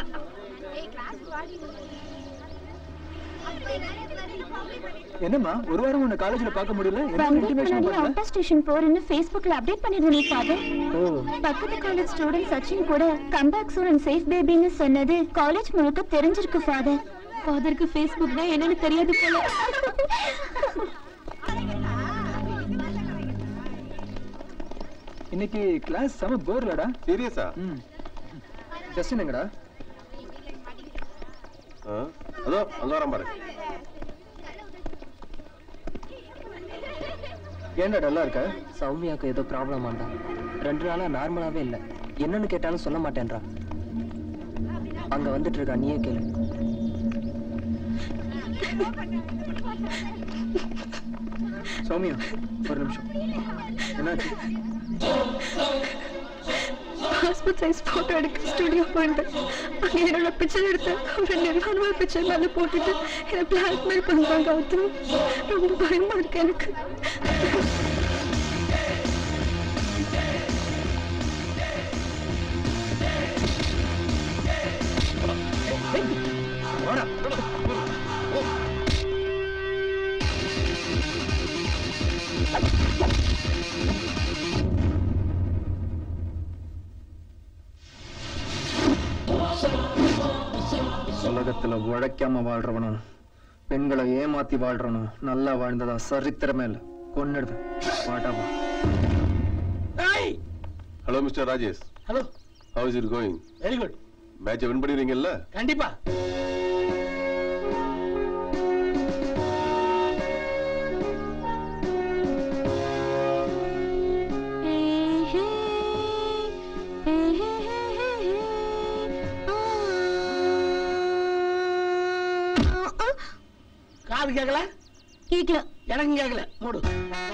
என்னம்மா ஒரு வாரம் உன்னை காலேஜ்ல பார்க்க முடியல என்ன வந்ததுக்கு இன்டிமேஷன் முன்னாடி பண்ணல அவுட்டர் ஸ்டேஷன் போறேன்னு Facebookல அப்டேட் பண்ணிருந்தேன் ஃபாதர் ஓ பக்கத்து காலேஜ் ஸ்டூடெண்ட் சச்சின் கூட கம்பேக் சூன் அண்ட் சேஃப் பேபின்னு சொன்னது காலேஜ் முழுக்க தெரிஞ்சிருக்கு ஃபாதர் ஃபாதருக்கு ஃபேஸ்புக்னா என்னன்னு தெரியாது போல இன்னைக்கு கிளாஸ் செம போர்லடா சீரியஸா ம் ஜஸ்டின் எங்கடா அதோ அங்க வரான் பாரு ஏன்டா டல்லா இருக்க சௌமியாக்கு ஏதோ ப்ராப்ளம் ஆண்டா ரெண்டு நாளா நார்மலாவே இல்ல என்னன்னு கேட்டாலும் சொல்ல மாட்டேன்றா அங்க வந்துட்டு இருக்கா நீயே கேளு சௌமியா ஒரு நிமிஷம் என்னாச்சு பாஸ்போர்ட் சைஸ் போட்டோ எடுக்க ஸ்டுடியோ போயிட்டேன் அங்கே என்னோட பிக்சர் எடுத்து ஒரு நிர்வாணமான பிக்சர் மேலே போட்டுட்டு என்னை பிளாக்மெயில் பண்ணுவாங்க கௌதம் ரொம்ப பயமா இருக்கு எனக்கு உலகத்துல உழைக்காம வாழ்றவனும் பெண்களை ஏமாத்தி வாழ்றவனும் நல்லா வாழ்ந்ததா சரித்திரமே இல்ல கொன்னுடுவேன் வாட்டாவா ஏய் hello mister Rajesh hello how is it going very good மேட்சை வின் பண்ணிடுறீங்கல்ல கண்டிப்பா யாரும் கேட்கல கேக்கல எனக்கும் கேட்கல mood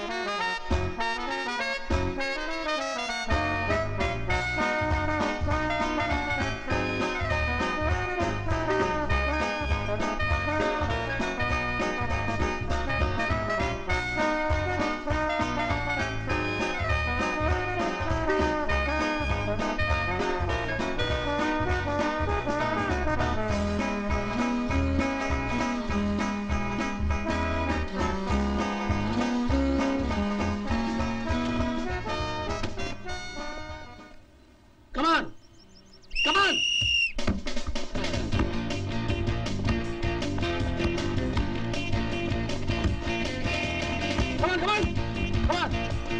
come on come on come on come on come on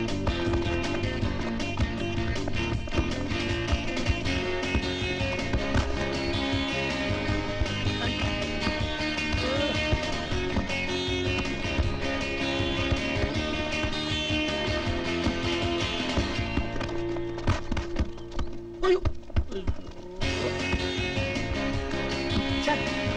ஐயோ ச்சே.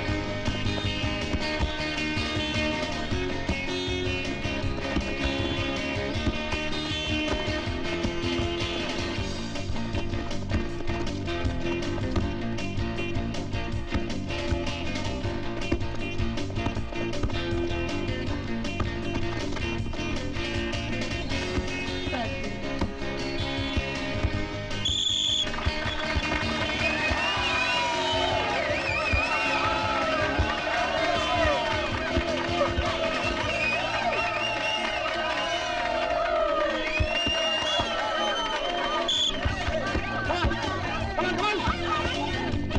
Come on, come on, come on.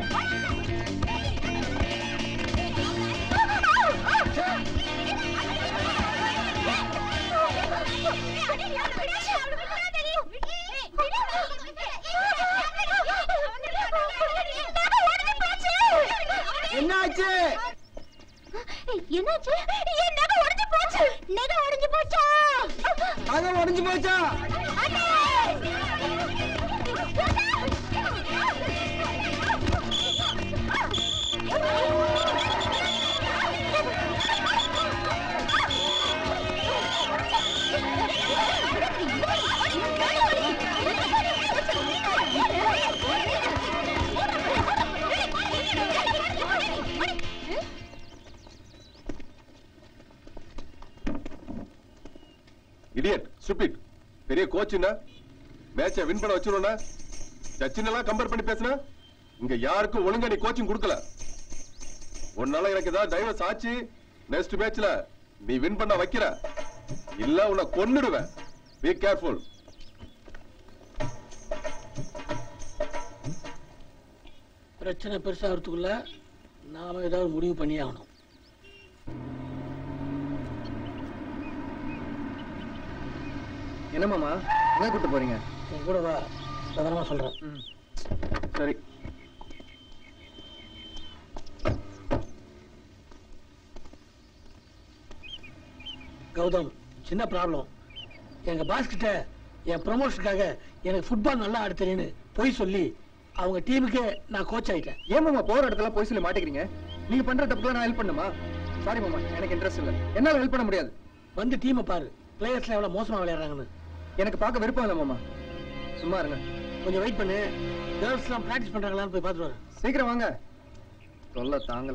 என்னாச்சு என்னாச்சு என் நகை உடைஞ்சு போச்சு நகை உடைஞ்சு போச்சா அத உடைஞ்சு போச்சா இடியட் ஸ்டூபிட் பெரிய கோச்சுன்னா மேட்சை வின் பண்ண வச்சிருவோம்னா சச்சின் எல்லாம் கம்பேர் பண்ணி பேசுனா இங்க யாருக்கும் ஒழுங்கா நீ கோச்சிங் கொடுக்கல உன்னால எனக்கு ஏதாவது டைவர்ஸ் ஆச்சு நெக்ஸ்ட் மேட்ச்ல நீ வின் பண்ண வைக்கிற இல்ல உன்னை கொன்னுடுவேன் பி கேர்ஃபுல் பிரச்சனை பெருசாகிறதுக்குள்ள நாம ஏதாவது முடிவு பண்ணி ஆகணும் என்ன மாமா எங்க கூட்டு போறீங்க என் கூட வா விவரமா சொல்றேன் சரி கௌதம் சின்ன ப்ராப்ளம் எங்க பாஸ் கிட்ட என் ப்ரொமோஷனுக்காக எனக்கு ஃபுட்பால் நல்லா ஆட தெரியும்னு பொய் சொல்லி அவங்க டீமுக்கே நான் கோச் ஆயிட்டேன் ஏன் மாமா போற இடத்துல போய் சொல்லி மாட்டேங்கிறீங்க நீங்க பண்ற தப்புக்கு நான் ஹெல்ப் பண்ணுமா சாரி மாமா எனக்கு இன்ட்ரெஸ்ட் இல்ல என்னால ஹெல்ப் பண்ண முடியாது வந்து டீமை பாரு பிளேயர்ஸ்லாம் எவ்வளவு மோசமா விளையாடுறாங்கன்னு எனக்கு பார்க்க விருப்பம் இல்ல மாமா சும்மா இருங்க கொஞ்சம் வெயிட் பண்ணு கேர்ள்ஸ்லாம் ப்ராக்டிஸ் பண்றாங்களான்னு போய் பார்த்துட்டு வரேன் சீக்கிரம் வாங்க தொல்லை தாங்கல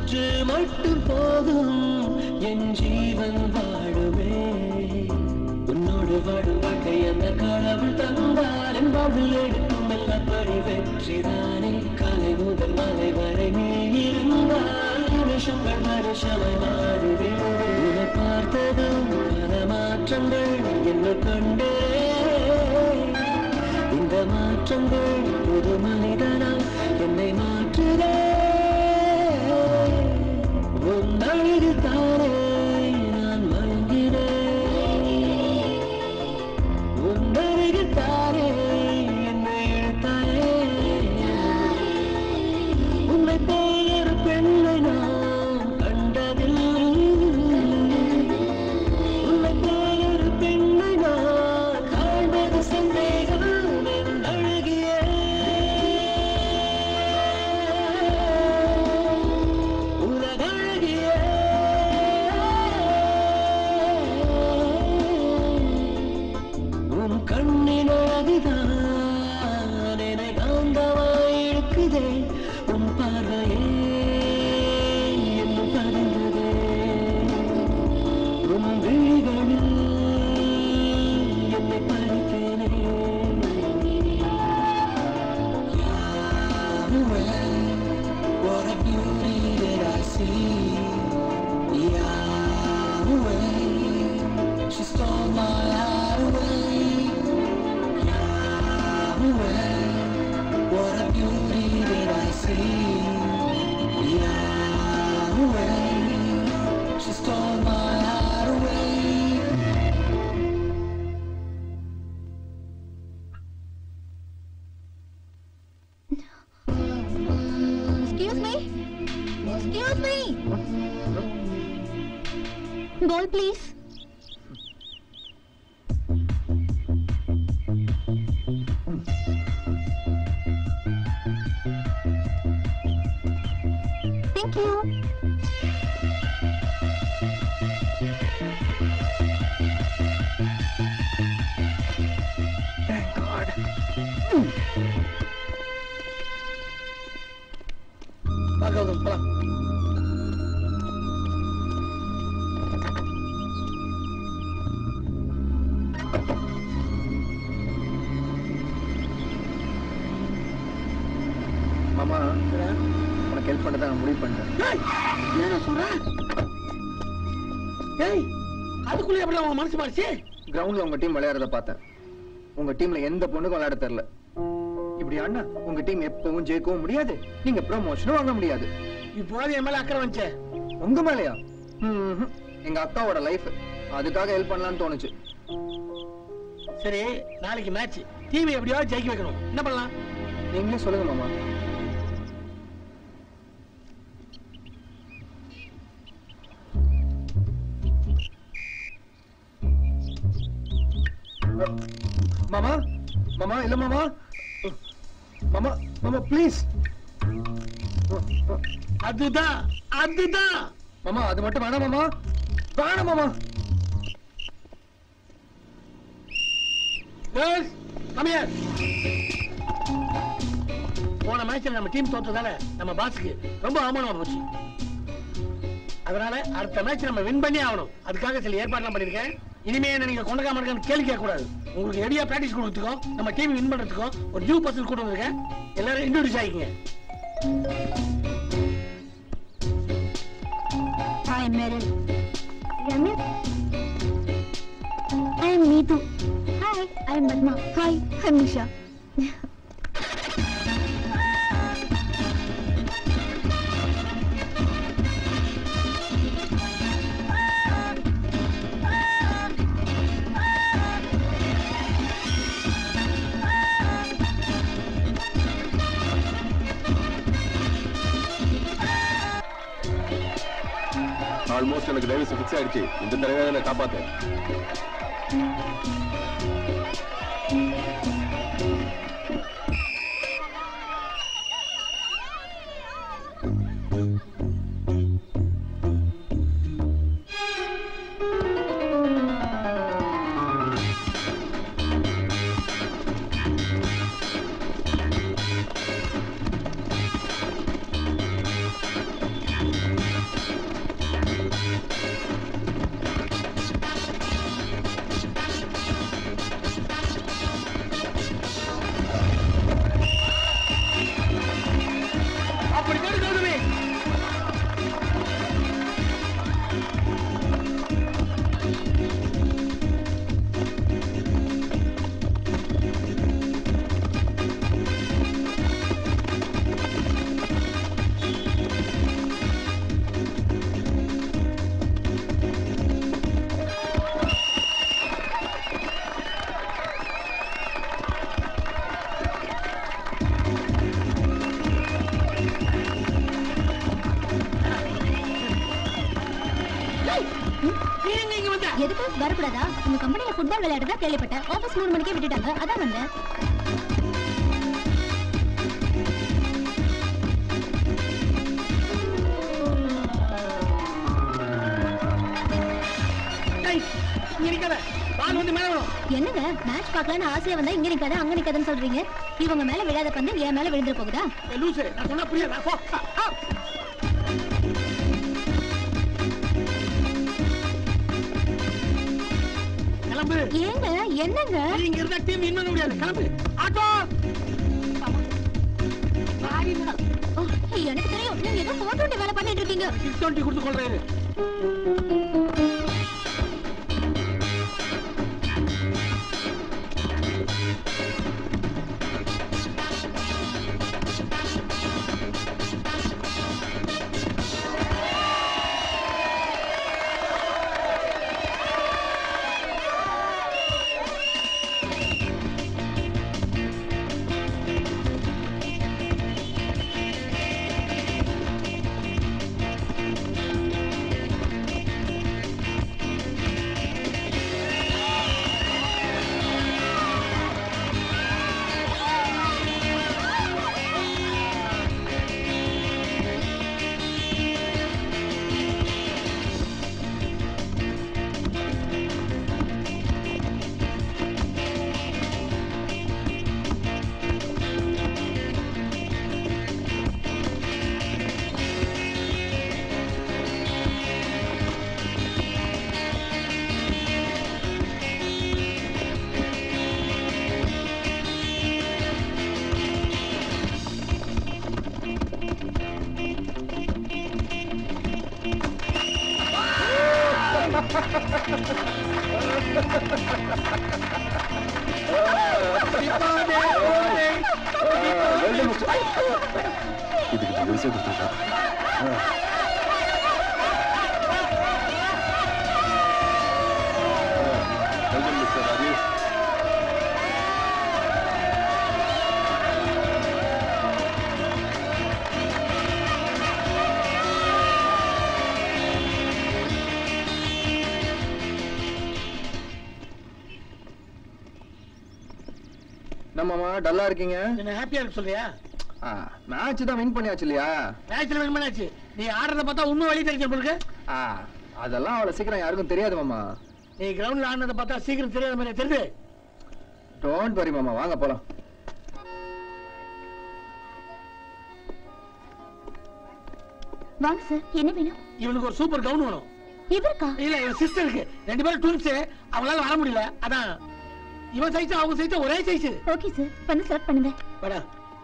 காற்று மட்டும் போதும் என் ஜீவன் வாழுமே உன்னோடு வாழும் வாழ்க்கை அந்த கடவுள் தந்தார் என் வாழ்வில் எடுக்கும் எல்லாப்படி வெற்றிதானே காலை முதல் மாலை வரை நீ இருந்தால் நிமிஷங்கள் வருஷமாய் மாறிவிடும் உன்னை பார்த்ததும் பல மாற்றங்கள் என்ன கண்டே இந்த மாற்றங்கள் புது மனிதனால் என்னை மாற்றுதே உன் அழகில் தானே நான் மயங்கினேன் உன் அருகில் தானே என்னை இழுத்தாயே உன்னை போல ஒரு பெண்ணை நான் கண்டதில்லை உன்னை போல ஒரு பெண்ணை நான் காண்பது சந்தேகம் என் அழகியே உலகழகியே உன் கண்ணின் அழகுதான் என்னை காந்தமாய் இழுக்குதே உன் பார்வையே என்னும் பதிந்ததே உன் விழிகளில் என்னை பறித்தேனே Yahweh, what a beauty that I see. Yahweh, she stole my heart away. Yahweh, what a beauty that I see. Yahweh, she stole my heart away. Excuse me? Excuse me? Ball, please. Thank you. Thank God. பார்க்கறது போலாம் மாமா உனக்கு help பண்ண நான் முடிவு பண்ணிட்டேன் ஏய், என்ன சொல்ற ஏய் அதுக்குள்ளே எப்படி உன் மனசு மாறிச்சு கிரவுண்ட்ல உங்க டீம் விளையாடுறத பார்த்தேன் உங்க டீம்ல எந்த பொண்ணுக்கும் விளையாட தெரியல இப்படி அண்ணா உங்க டீம் எப்பவும் ஜெயிக்கவும் முடியாது நீங்க ப்ரமோஷனும் வாங்க முடியாது இப்போது என் மேல அக்கறை வந்துச்சே உங்க மேலயா ம்ஹும். எங்க அக்காவோட லைஃப் அதுக்காக ஹெல்ப் பண்ணலாம்னு தோணுச்சு சரி நாளைக்கு மேட்ச் டிவி எப்படியாவது ஜெயிக்க வைக்கணும் என்ன பண்ணலாம் நீங்களே சொல்லுங்க மாமா மாமா மாமா இல்ல மாமா மாமா மாமா ப்ளீஸ் அதுதான் அதுதான் மாமா அது மட்டும் வேணாம் மாமா வேணாம் மாமா கேர்ள்ஸ் கம் ஹியர் போன மேட்ச்ல நம்ம டீம் தோத்ததால நம்ம பாஸ்க்கு ரொம்ப அவமானமா போச்சு அதனால அடுத்த மேட்ச் நம்ம வின் பண்ணி ஆகணும் அதுக்காக சில ஏற்பாடுலாம் பண்ணிருக்கேன் இனிமே என்ன நீங்க கொண்டக்காம இருக்கான்னு கேள்வி கேட்க கூடாது உங்களுக்கு ரெடியா பிராக்டிஸ் கொடுத்துக்கோ நம்ம டீம் வின் பண்றதுக்கோ ஒரு நியூ பர்சன் கூட்டு வந்திருக்கேன் எல்லாரும் இன்ட்ரோடியூஸ் ஆகிக்கங்க Hi, Meryl. Ramya? I am Neetu. Hi, I am Padma. Hi, I am Nisha. Almost எனக்கு டைவர்ஸ் ஃபிக்ஸ் ஆயிடுச்சு இந்த தடவை நான் காப்பாத்தேன் நீ எங்க இங்க வந்த எதுக்கு வரக்கூடாதா உங்க கம்பெனில ஃபுட்பால் விளையாடுறதா கேள்விப்பட்டேன் ஆபீஸ் மூணு மணிக்கே விட்டுட்டாங்க அதான் வந்தேன் டேய், இங்க நிக்காத பால் வந்து மேல வரும் என்னங்க மேட்ச் பார்க்கலாம்னு ஆசையா வந்தா இங்க நிக்காத அங்க நிக்காதன்னு சொல்றீங்க இவங்க மேல விழாத பந்து என் மேல விழுந்துற போகுதா ஏய், லூசு நான் சொன்னா புரியாதா போ ஆ, ஆ. கிளம்பு ஏங்க என்னங்க நீ இங்க இருந்தா டீம் வின் பண்ண முடியாது கிளம்பு ஆட்டோ ஓ, எனக்கு தெரியும் நீங்க ஏதோ போட்டோ வேலை பண்ணிட்டு இருக்கீங்க சிக்ஸ் டுவெண்ட்டி கொடுத்து கொள்றாரு இதுக்கு பெருசா கொடுத்துருக்கா மிஸ்டர் ராஜேஷ் நம்மம்மா டல்லா இருக்கீங்க என்ன ஹாப்பியா இருக்கு சொல்றியா மேட்ச் தான் வின் பண்ணியாச்சு இல்லையா மேட்ச்ல வின் பண்ணாச்சு நீ ஆடுறத பார்த்தா உண்மை வழி தெரிஞ்ச பொழுது ஆ, அதெல்லாம் அவ்வளவு சீக்கிரம் யாருக்கும் தெரியாது மாமா நீ கிரவுண்ட்ல ஆடுனத பார்த்தா சீக்கிரம் தெரியாத மாதிரி தெரியுது டோன்ட் வரி மாமா வாங்க போலாம் வாங்க சார் என்ன வேணும் இவனுக்கு ஒரு சூப்பர் கவுன் வேணும் இவருக்கா இல்ல இவன் சிஸ்டருக்கு ரெண்டு பேரும் ட்வின்ஸ் அவங்களால வர முடியல அதான் இவன் சைஸ் அவங்க சைஸ் ஒரே சைஸ் ஓகே சார் வந்து செலக்ட் பண்ணுங்க வாடா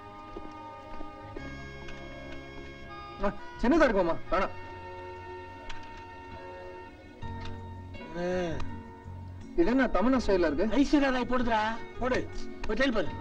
ஆ, சின்னதா இருக்கு மாமா வேணாம் இது என்ன தமிழ்நா ஸ்டைல்ல இருக்கு ஐஸ்வர்யா ராய் போடுதுடா போடு போய் டெல் பாரு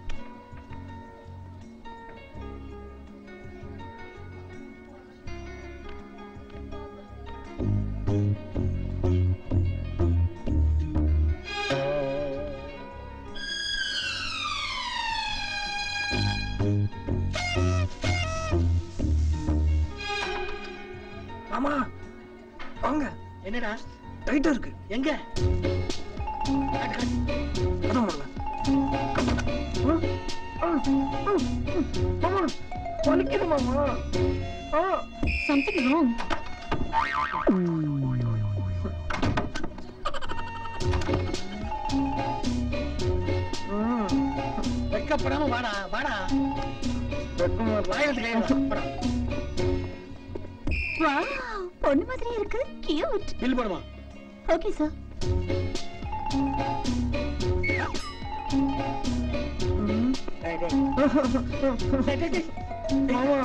மாமா வாங்க என்னடா டைட்டா இருக்கு எங்க காட்டு, காட்டு. அதான் வரல மாமா வலிக்குது மாமா ஆ சம்திங் ராங் வெக்கப்படாம வாடா வாடா வெக்கமா இருக்கு. வாயத்து கையில வாடா வாவ் பொண்ணு மாதிரி இருக்கு கியூட் பில் போடுமா ஓகே சார் டேய், டேய். டேய், டேய், டேய். மாமா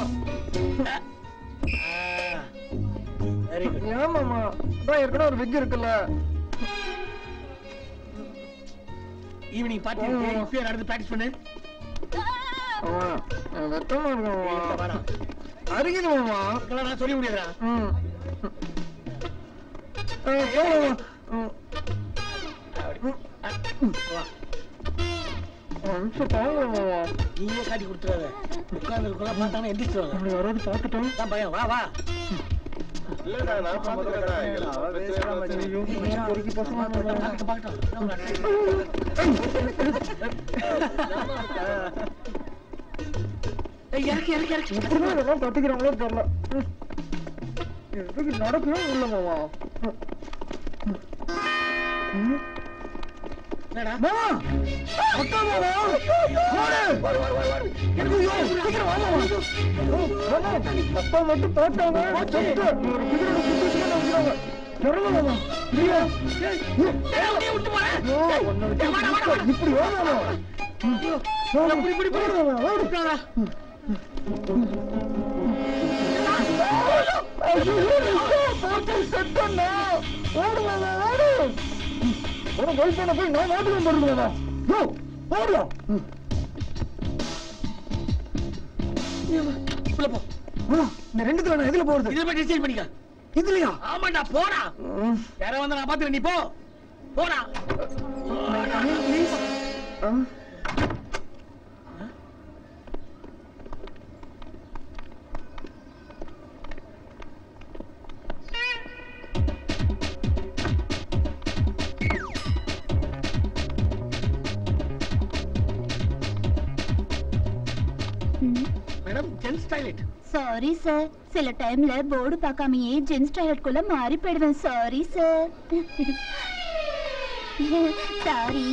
வெரி குட் ஏன் மாமா அதான் ஏற்கனவே ஒரு விக் இருக்குல்ல ஈவினிங் பார்ட்டி இருக்கு இப்பயே நடந்து பிராக்டிஸ் பண்ணு மாமா எனக்கு வெக்கமா இருக்கு இங்க மாமா வாடா அருகிது மாமா இதெல்லாம் நான் சொல்ல முடியாதுடா ம் ஏய், ஏய், ம். வா ஒரு நிமிஷம் தாங்க மாமா நீயே காட்டி கொடுத்துறாத உட்கார்ந்து இருக்கலாம் பார்த்தாங்கன்னா எந்திரிச்சிருவாங்க நம்மள யாராவது பார்த்துட்டோம் தான் பயம் வா வா இல்லடா நான் பாத்துக்கிறேன்டா எல்லாம் பிரச்சனை பிரச்சனை. ஏய், இறக்கு இறக்கு இறக்கு தட்டிக்கிறாங்களோ தெரியல எதுக்கு நடக்கணும் இல்ல மாமா என்னடா மாமா அக்கா மாமா ஓடு சீக்கிரம் வா மாமா அப்பா மட்டும் போட்டாங்க செத்து. ஒரு குதிரை குதிச்சுட்டு வந்துருவாங்க தெரியல மாமா இல்லையா ஏய், அப்படியே விட்டு போறேன் ஐயோ, உன்னை விட்டு இப்படி வா மாமா இப்படி இப்படி போடு மாமா ஓடு உள்ள போ இந்த ரெண்டுத்துல நான் எதுல போறது இதை போய் டிசைன் பண்ணிக்க இதுலயா ஆமாண்டா போடா யார வந்தா நான் பாத்துக்கிறேன் நீ போ போடா please madam gents toilet sorry sir சில டைம்ல போர்டு பார்க்காமயே ஜென்ஸ் டாய்லெட் குள்ள மாறி போயிடுவேன் சாரி சார் சாரி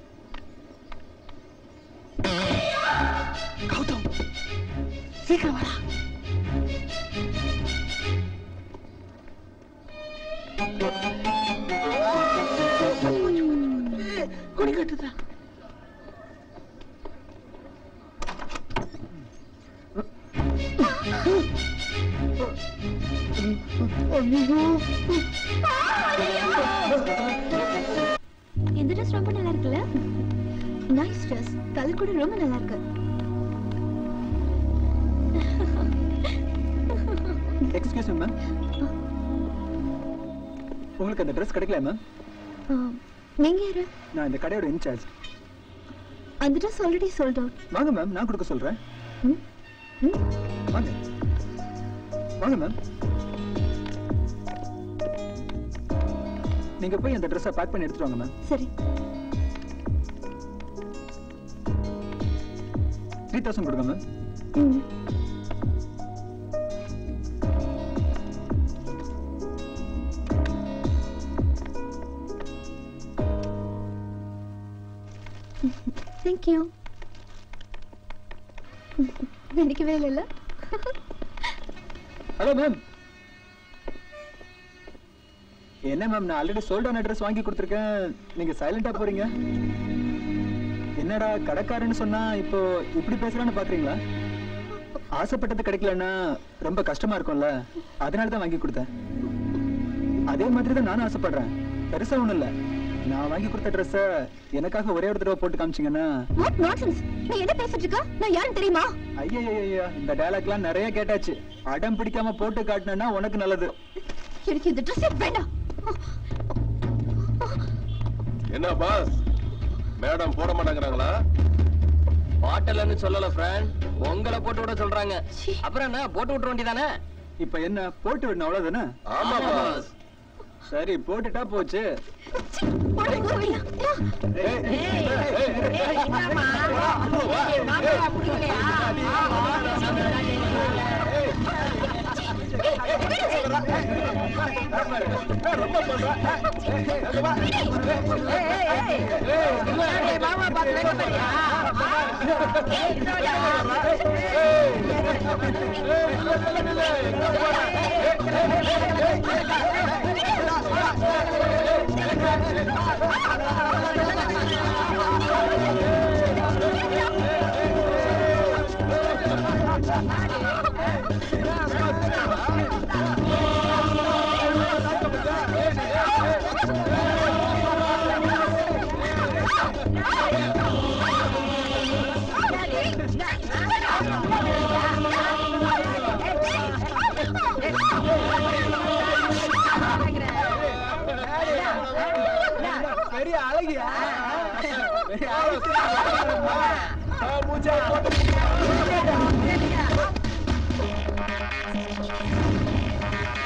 கௌதம் சீக்கிரம் வாடா குடி கட்டுதா இந்த ட்ரெஸ் ரொம்ப நல்லா இருக்குல்ல நைஸ் ட்ரெஸ் கல் கூட ரொம்ப நல்லா இருக்கு எக்ஸ்கியூஸ் மீ மேம் உங்களுக்கு அந்த ட்ரெஸ் கிடைக்கல மேம் ஆ, நீங்க யாரு நான் இந்த கடையோட இன்சார்ஜ் அந்த ட்ரெஸ் ஆல்ரெடி சோல்ட் அவுட் வாங்க மேம் நான் கொடுக்க சொல்றேன் வாங்க வாங்க மேம் நீங்க போய் அந்த ட்ரெஸ்ஸை பேக் பண்ணி எடுத்துட்டு வாங்க மேம் சரி த்ரீ தௌசண்ட் கொடுங்க மேம் ம். Thank you. நினைக்கவே இல்லைல்ல ஹலோ மேம் என்ன மேம் நான் ஆல்ரெடி சோல்ட் ஆன அட்ரஸ் வாங்கி கொடுத்துருக்கேன் நீங்க சைலண்டா போறீங்க என்னடா கடைக்காரன்னு சொன்னா இப்போ இப்படி பேசுறான்னு பாக்குறீங்களா ஆசைப்பட்டது கிடைக்கலன்னா ரொம்ப கஷ்டமா இருக்கும்ல அதனால தான் வாங்கி கொடுத்தேன் அதே மாதிரி தான் நானும் ஆசைப்படுறேன் பெருசா ஒண்ணும் இல்ல நான் வாங்கி கொடுத்த ட்ரெஸ்ஸ எனக்காக ஒரே ஒரு தடவை போட்டு காமிச்சீங்கன்னா வாட் நான்சென்ஸ் நீ என்ன பேசிட்டு இருக்க நான் யாருன்னு தெரியுமா ஐயா இந்த டயலாக்லாம் நிறைய கேட்டாச்சு அடம் பிடிக்காம போட்டு காட்டினா உனக்கு நல்லது எனக்கு இந்த ட்ரெஸ் வேண்டாம் என்ன பாஸ் மேடம் போட மாட்டேங்கிறாங்களா பாட்டலன்னு சொல்லல ஃப்ரெண்ட் உங்களை போட்டு விட சொல்றாங்க அப்புறம் என்ன போட்டு விட்டுற வேண்டியதானே இப்ப என்ன போட்டு விடணும் அவ்வளவுதானே ஆமா பாஸ் சரி போட்டுட்டா போச்சு சீ, போடு, போடு, இல்ல. பெரிய அழகியா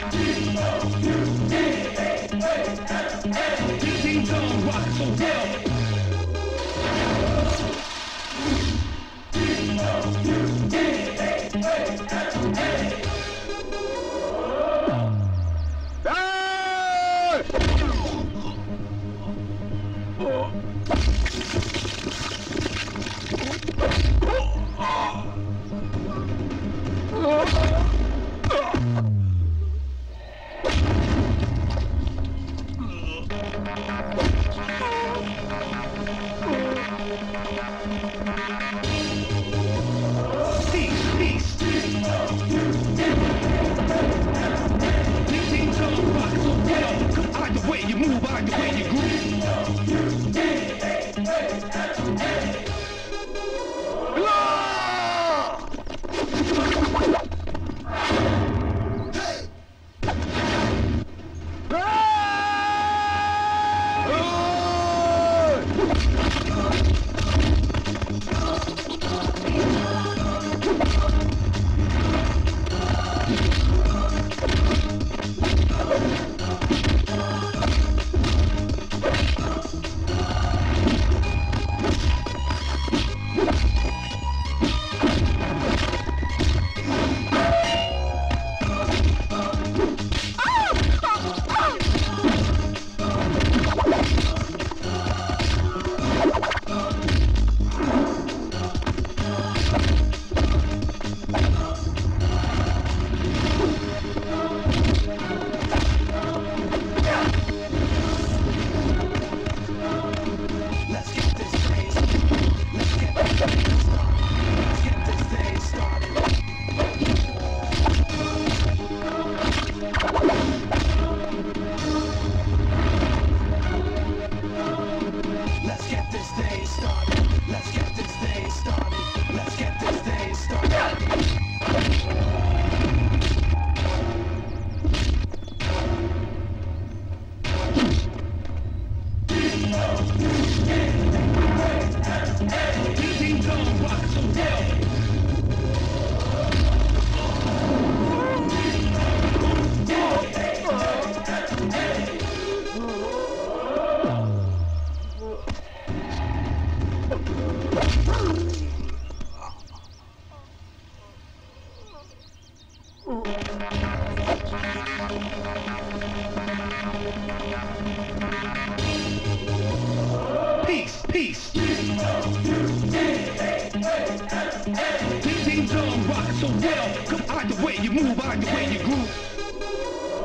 Peace, peace. Ding ding dong, rock so well. Come, I like the way you move, I like the way you groove.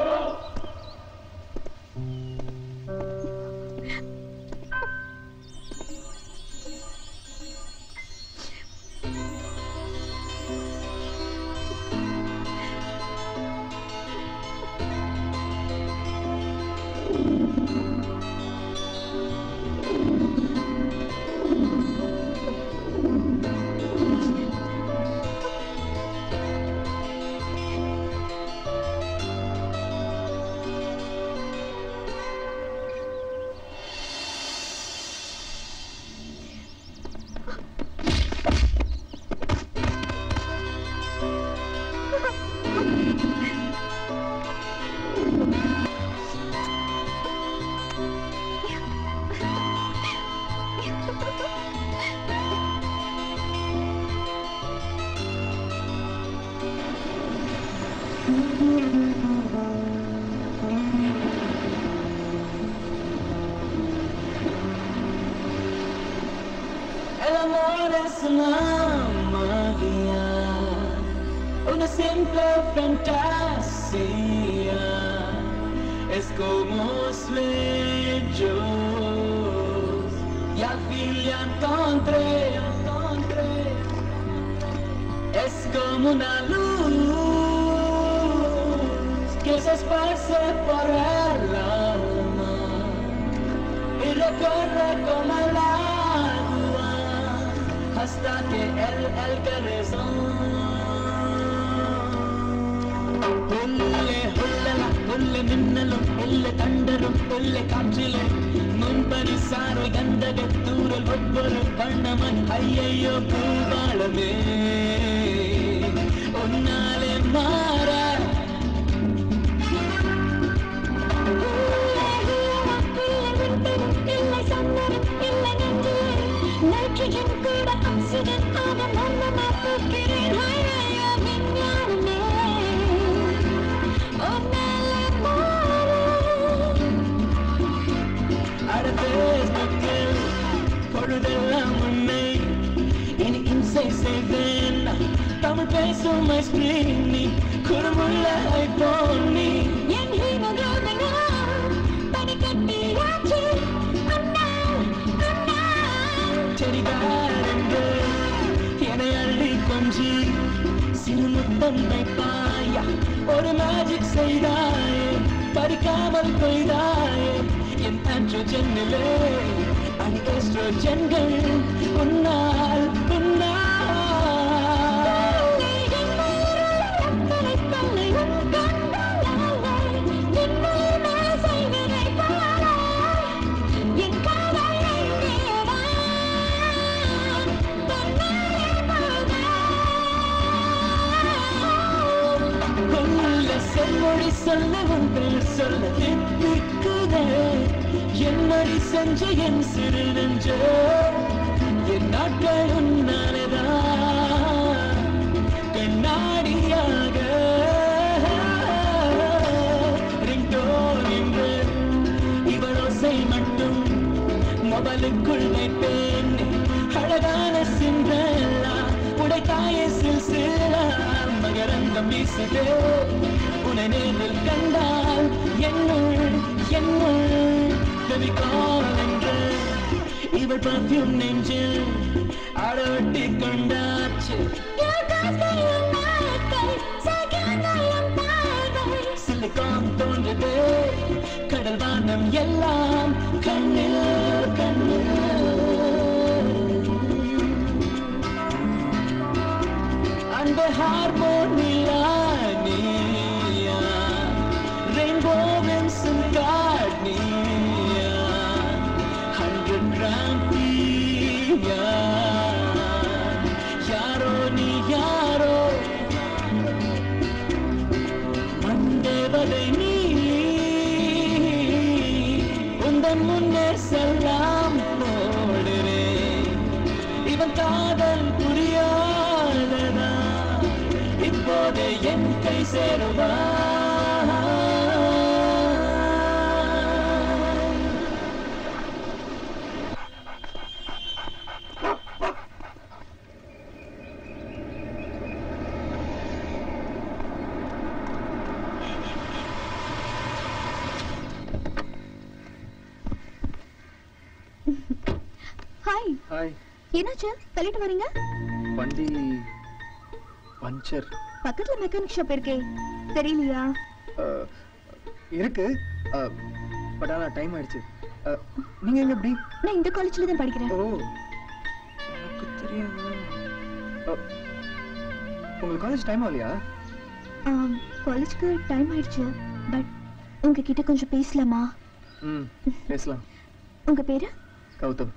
El amor es una magia, una simple fantasía. Es como sueños y al fin ya encontré, encontré. Es como una luz que se esparce por el alma y recorre como el agua hasta que el, el corazón ഉള്ളിലെ ഉള്ളല ഉള്ളി മിന്നലും ഉള്ളി കണ്ടലും ഉള്ളി കാറ്റിലെ മുൻപരിസാറ് ഗന്ധകത്തൂരൽ ഒவ்வொரு வண்ணமன் ஐயையோ பூவாளமே உன்னாலே மாற accident ஆக மரணமா போகிறேன் ஹைவேயா விஞ்ஞானமே உன்னாலே மாறும் அட பேஸ்புக்கில் பொழுதெல்லாம் உன்னை இனி இம்சை செய்வேன் தமிழ் பேசும் my screen நீ குறுமுள்ள ஐபோன் நீ என் ஹீமோகுளோபின் பனிக்கட்டியாச்சு அண்ணா அண்ணா செடிகாரங்க என்னை அள்ளி கொஞ்சி சிறு முத்தம் வைப்பாயா ஒரு மேஜிக் செய்தாயே பறிக்காமல் கொய்தாயே என் ஆண்ட்ரோஜனிலே அடி எஸ்ட்ரோஜன்கள் உன்னால் உன்னால் உள்ள செம்மொழி சொல்ல உங்கள் சொல்ல திக்குதே என்னடி செஞ்ச என் சிறு நெஞ்ச என் நாட்கள் உன்னாலதான் கண்ணாடியாக ரிங்டோன் என்று இவளோசை மட்டும் மொபலுக்குள் வைப்பேன் அழகான சிந்தல்லா உடைத்தாய சில்சிலா மகரந்தம் வீசுதே உன்னை நேரில் கண்டால் என்னுள் என்னுள் கவிகால் என்று இவள் பர்ஃபியூம் நெஞ்சில் அடவட்டி கொண்டாச்சு சிலிகான் தோன்றுதே கடல் வானம் எல்லாம் கண்ணில் கண்ணில் அந்த ஹார்மோனியா ரெயின்போவின் சிங்காட்னியா ஹண்ட்ரட் கிராம்பியா யாரோ நீ யாரோ மந்தேவதை நீ உந்தன் முன்னே செல்லாம் போடுறேன் இவன் காதல் புரியாததா இப்போது என் கை சேருவா ஹாய் ஹாய் என்னாச்சு தள்ளிட்டு வரீங்க வண்டி பஞ்சர் பக்கத்துல மெக்கானிக் ஷாப் இருக்கே தெரியலையா அஹ், இருக்கு பட் ஆனால் டைம் ஆயிடுச்சு அஹ், நீங்க எங்க எப்படி நான் இந்த காலேஜ்ல தான் படிக்கிறேன் ஓ எனக்கு தெரியாது அஹ், உங்களுக்கு காலேஜ் டைம் ஆகலையா காலேஜ்க்கு டைம் ஆயிடுச்சு பட் உங்ககிட்ட கொஞ்சம் பேசலாமா ம் பேசலாம் உங்க பேரு கௌதம்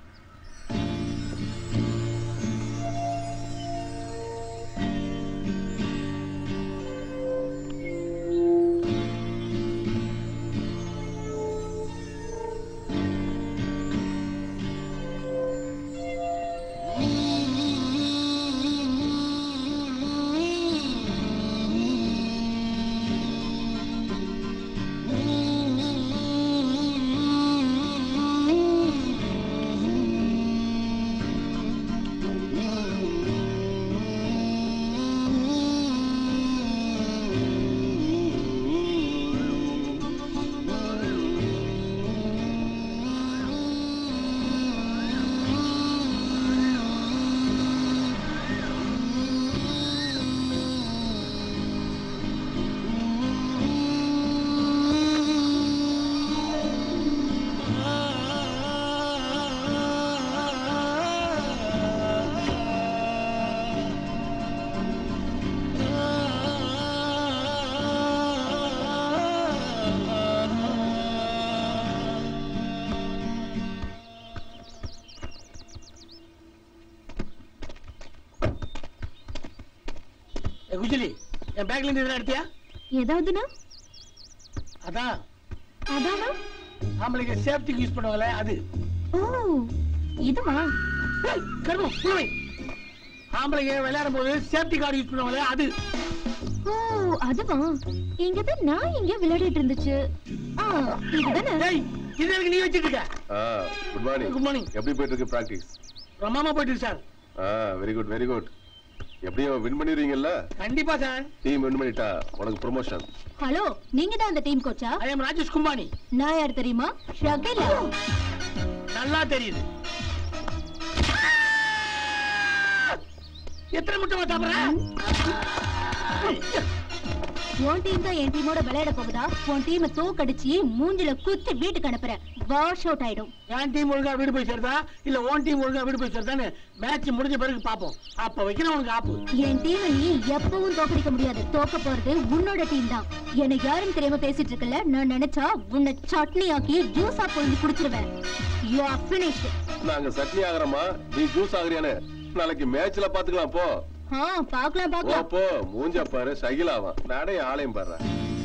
ஏ, குஜிலி என் பேக்ல இருந்து இதெல்லாம் எடுத்தியா ஏதாவதுனா அதான் அதானா ஆம்பளைங்க சேஃப்டிக்கு யூஸ் பண்ணுவாங்களே அது ஓ இதுவா ஏய், கருமம் உள்ள வை. ஆம்பளைங்க விளையாடும் போது சேஃப்டி கார்டு யூஸ் பண்ணுவாங்களே அது ஓ அதுவா இங்கதான் நான் இங்க விளையாடிட்டு இருந்துச்சு ஆ இதுதானே டேய் இது எனக்கு நீ வச்சிட்டு இருக்க குட் மார்னிங் Good morning. எப்படி போயிட்டு இருக்கு பிராக்டிஸ் பிரமாமா போயிட்டு இருக்கு sir very good very good எப்படியும் வின் பண்ணிடுவீங்கல்ல கண்டிப்பா சார் டீம் வின் பண்ணிட்டா உனக்கு ப்ரொமோஷன் ஹலோ நீங்க தான் அந்த டீம் கோச்சா ஐ எம் ராஜேஷ் கும்பானி நான் யார் தெரியுமா ஷகிலா நல்லா தெரியுது எத்தனை முட்டை சாப்பிடுற உன் டீம் தான் என் டீமோட விளையாட போகுதா உன் டீமை தோக்கடிச்சு மூஞ்சில குத்தி வீட்டுக்கு அனுப்புறேன் வாஷ் அவுட் ஆயிடும் என் டீம் ஒழுங்கா வீடு போய் சேருதா இல்ல உன் டீம் ஒழுங்கா வீடு போய் சேருதான்னு மேட்ச் முடிஞ்ச பிறகு பாப்போம் அப்ப வைக்கிறேன் உனக்கு ஆப்பு என் டீமை நீ எப்பவும் தோக்கடிக்க முடியாது தோக்க போறது உன்னோட டீம் தான் என்ன யாரும் தெரியாம பேசிட்டு இருக்கல நான் நினைச்சா உன்னை சட்னி ஆக்கி ஜூஸா பொழுது குடிச்சிருவேன் யூ ஆர் finished நாங்க சட்னி ஆகுறோமா நீ ஜூஸ் ஆகுறியானே நாளைக்கு மேட்ச்ல பாத்துக்கலாம் போ ஆ பாக்கலாம் போ பாக்கலாம் போ மூஞ்ச பாரு சகிலாவான் நானே ஆளையும் பாரு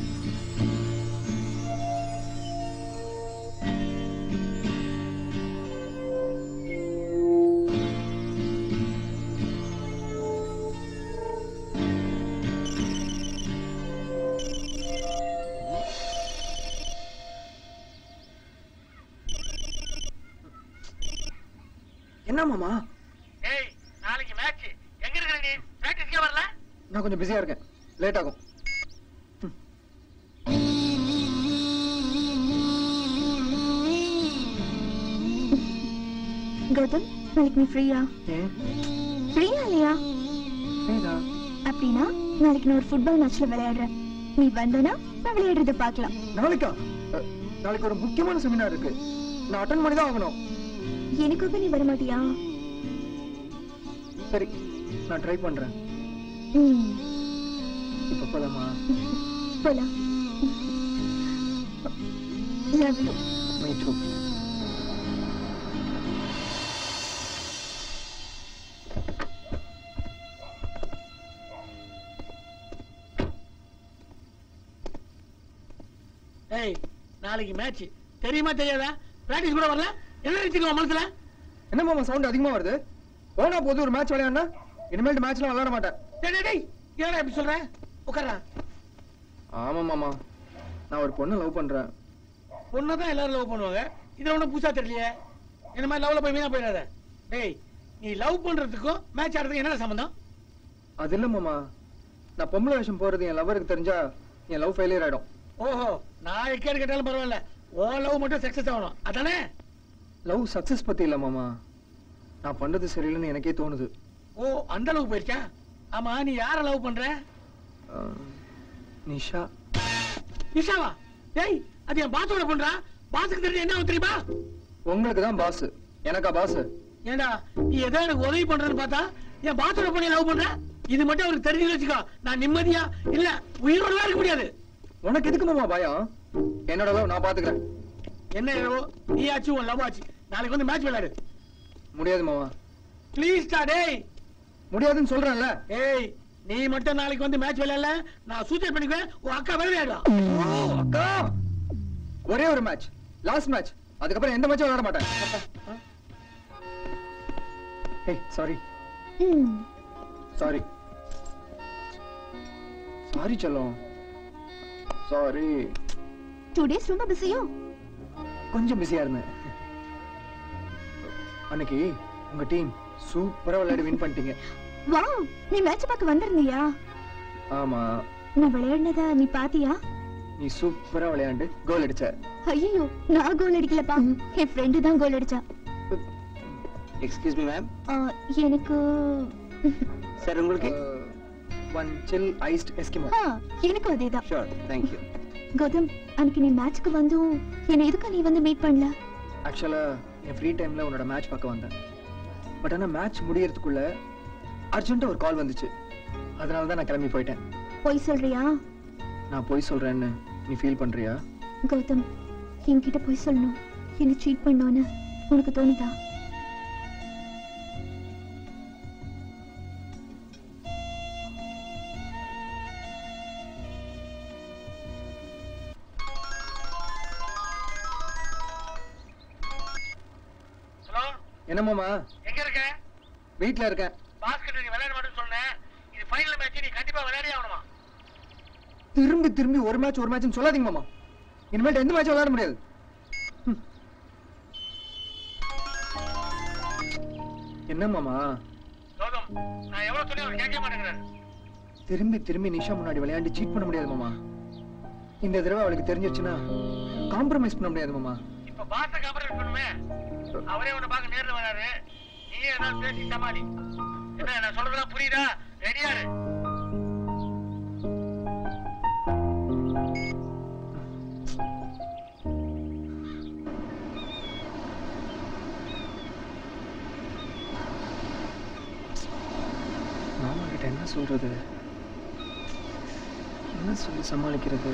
என்ன மாமா ஏய் நாளைக்கு மேட்ச் எங்க இருக்கிற நீ பிராக்டிஸ்க்கே வரல நான் கொஞ்சம் பிஸியா இருக்கேன் லேட் ஆகும் கௌதம் நாளைக்கு நீ ஃப்ரீயா ஏன் ஃப்ரீயா இல்லையா சரிதா அப்படின்னா நாளைக்கு நான் ஒரு ஃபுட்பால் மேட்ச்ல விளையாடுறேன் நீ வந்தனா நான் விளையாடுறத பார்க்கலாம் நாளைக்கா அ, நாளைக்கு ஒரு முக்கியமான செமினார் இருக்கு நான் அட்டன் பண்ணி தான் ஆகணும் எனக்காக நீ வர மாட்டியா சரி நான் ட்ரை பண்றேன் ம் இப்ப போலாமா போலாம் லவ் யூ மீ டூ ஏய் நாளைக்கு மேட்ச் தெரியுமா தெரியாதா பிராக்டிஸ் கூட வரல என்ன நினைச்சிருக்கோம் மனசுல என்ன மாமா சவுண்ட் அதிகமா வருது போனா போது ஒரு மேட்ச் விளையாடுனா இனிமேல் மேட்ச்லாம் விளையாட மாட்டேன் டேய் டேய், டேய் ஏடா இப்படி சொல்ற உட்கார்றா ஆமா மாமா நான் ஒரு பொண்ணை லவ் பண்றேன் பொண்ணை தான் எல்லாரும் லவ் பண்ணுவாங்க இதுல ஒண்ணும் புதுசா தெரியலையே இந்த மாதிரி லவ்ல போய் வீணா போயிடாத டேய் நீ லவ் பண்றதுக்கும் மேட்ச் ஆடுறதுக்கும் என்ன சம்பந்தம் அது இல்ல மாமா நான் பொம்பளை வேஷம் போறது என் லவருக்கு தெரிஞ்சா என் லவ் ஃபெயிலியர் ஆயிடும் ஓஹோ நான் எக்கேடு கேட்டாலும் பரவாயில்ல ஓ லவ் மட்டும் சக்சஸ் ஆகணும் அதானே லவ் சக்சஸ் பத்தி இல்ல மாமா நான் பண்றது சரியில்லைன்னு எனக்கே தோணுது ஓ அந்த அளவுக்கு போயிருச்சா ஆமா நீ யார லவ் பண்ற அஹ், நிஷா நிஷாவா டேய் அது என் பாத்தோட பண்றா பாத்துக்கு தெரிஞ்சு என்ன ஆகும் தெரியுமா உங்களுக்கு தான் பாஸ் எனக்கா பாஸ் ஏண்டா நீ ஏதோ எனக்கு உதவி பண்றேன்னு பார்த்தா என் பாத்தோட பண்ணி லவ் பண்ற இது மட்டும் அவருக்கு தெரிஞ்சு வச்சுக்கோ நான் நிம்மதியா இல்ல உயிரோட இருக்க முடியாது உனக்கு எதுக்கு மாமா பயம் என்னோட லவ் நான் பாத்துக்கிறேன் என்ன என்னவோ நீ ஆச்சு உன் லவ் ஆச்சு நாளைக்கு வந்து மேட்ச் விளையாடு முடியாது மாமா ப்ளீஸ் டா டேய் முடியாதுன்னு சொல்றேன்ல ஏய் நீ மட்டும் நாளைக்கு வந்து மேட்ச் விளையாடல நான் சூசைட் பண்ணிக்குவேன் உன் அக்கா விளையாடுவா ஓ, அக்கா ஒரே ஒரு மேட்ச் லாஸ்ட் மேட்ச் அதுக்கப்புறம் எந்த மேட்சும் விளையாட மாட்டேன் ஹே சாரி ம் சாரி சாரி செல்லம் சாரி டூ டேஸ் ரொம்ப பிஸியோ கொஞ்சம் பிஸியா இருந்தேன் அன்னைக்கு உங்க டீம் சூப்பரா விளையாடி வின் பண்ணிட்டீங்க வாவ் நீ மேட்ச் பார்க்க வந்திருந்தியா ஆமா நான் விளையாடினத நீ பாத்தியா நீ சூப்பரா விளையாண்டு கோல் அடிச்ச ஐயோ நான் கோல் அடிக்கலப்பா என் ஃப்ரெண்டு தான் கோல் அடிச்சா எக்ஸ்கியூஸ் மீ மேம் ஆ, எனக்கு சார் உங்களுக்கு ஒன் சில் ஐஸ்ட் எஸ்கிமோ ஆ, எனக்கும் அதேதான் ஷூர் தேங்க்யூ கௌதம் அன்னைக்கு நீ மேட்ச்க்கு வந்தும் என்ன எதுக்கு நீ வந்து மீட் பண்ணல ஆக்சுவலா என் ஃப்ரீ டைம்ல உன்னோட மேட்ச் பார்க்க வந்தேன் பட் ஆனா மேட்ச் முடியறதுக்குள்ள அர்ஜென்ட்டா ஒரு கால் வந்துச்சு அதனால தான் நான் கிளம்பி போயிட்டேன் பொய் சொல்றியா நான் போய் சொல்றேன்னு நீ ஃபீல் பண்றியா கௌதம் என்கிட்ட பொய் சொல்லணும் என்ன சீட் பண்ணோன்னு உனக்கு தோணுதா ஹலோ என்னமாமா எங்க இருக்க வீட்ல இருக்கேன் பாஸ்கெட் நீ விளையாட மாட்டேன்னு சொன்னேன் இது ஃபைனல் மேட்ச் நீ கண்டிப்பா விளையாடியே ஆகணுமா திரும்பி திரும்பி ஒரு மேட்ச் ஒரு மேட்ச்னு சொல்லாதீங்க மாமா இனிமேல் எந்த மேட்சும் விளையாட முடியாது ம். என்ன மாமா கௌதம் நான் எவ்வளவு சொல்லி அவர் கேட்க மாட்டேங்கிறாரு திரும்பி திரும்பி நிஷா முன்னாடி விளையாண்டு சீட் பண்ண முடியாது மாமா இந்த தடவை அவளுக்கு தெரிஞ்சிருச்சுன்னா காம்ப்ரமைஸ் பண்ண முடியாது மாமா இப்ப பாச காம்பரேட் பண்ணுமே அவரே உன்னை பார்க்க நேர்ல வராரு நீயே ஏதாவது பேசி சமாளி என்ன நான் சொல்றதெல்லாம் புரியுதா ரெடியா இரு மாமா கிட்ட என்ன சொல்றது என்ன சொல்லி சமாளிக்கிறது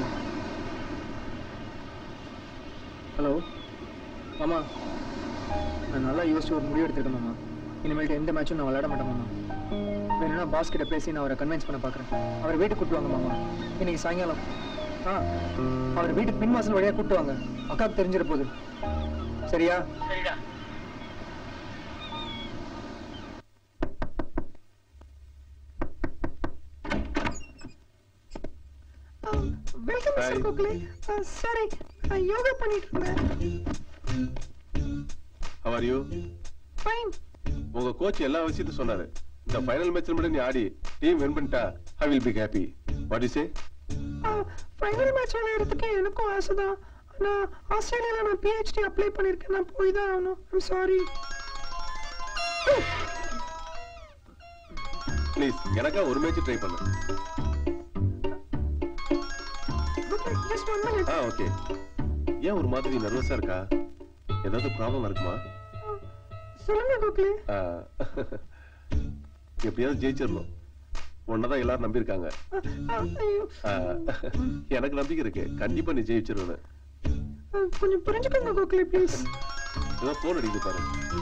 ஹலோ மாமா நான் நல்லா யோசிச்சு ஒரு முடிவு எடுத்திருக்கேன் மாமா இனிமேல்ட்டு எந்த மேட்சும் நான் விளையாட மாட்டேன் மாமா வேணும்னா பாஸ் கிட்ட பேசி நான் அவரை கன்வின்ஸ் பண்ண பார்க்குறேன் அவரை வீட்டுக்கு கூட்டு வாங்க மாமா இன்னைக்கு சாயங்காலம் ஆ அவர் வீட்டுக்கு பின் வாசல் வழியா கூட்டு வாங்க அக்காவுக்கு தெரிஞ்சிட போகுது சரியா சரிடா வெல்கம் Hi. கோகுலே சாரி யோகா பண்ணிட்டு இருந்தேன் How are you? ஃபைன் உங்க கோச் எல்லா விஷயத்தையும் சொன்னாரு இந்த ஃபைனல் மேட்ச்ல மட்டும் நீ ஆடி டீம் வின் பண்ணிட்டா I will be happy what you say final match விளையாடுறதுக்கு எனக்கும் ஆசை தான் ஆனா ஆஸ்திரேலியால நான் பிஹெச்டி அப்ளை பண்ணிருக்கேன் நான் போய் தான் ஆகணும் ஐம் சாரி ப்ளீஸ் எனக்கா ஒரு மேட்ச் ட்ரை பண்ணு ஜஸ்ட் ஒன் மினிட் ஆ ஓகே ஏன் ஒரு மாதிரி நர்வஸா இருக்கா ஏதாவது ப்ராப்ளம் இருக்குமா சொல்லுங்க கோகுலே ஆ, எப்படியாவது ஜெயிச்சிடணும் உன்னதான் எல்லாரும் நம்பியிருக்காங்க ஐயோ ஆ, எனக்கு நம்பிக்கை இருக்கு கண்டிப்பா நீ ஜெயிச்சிருவேன்னு கொஞ்சம் புரிஞ்சுக்கோங்க கோகுலே ப்ளீஸ் ஏதோ போன் அடிக்குது பாரு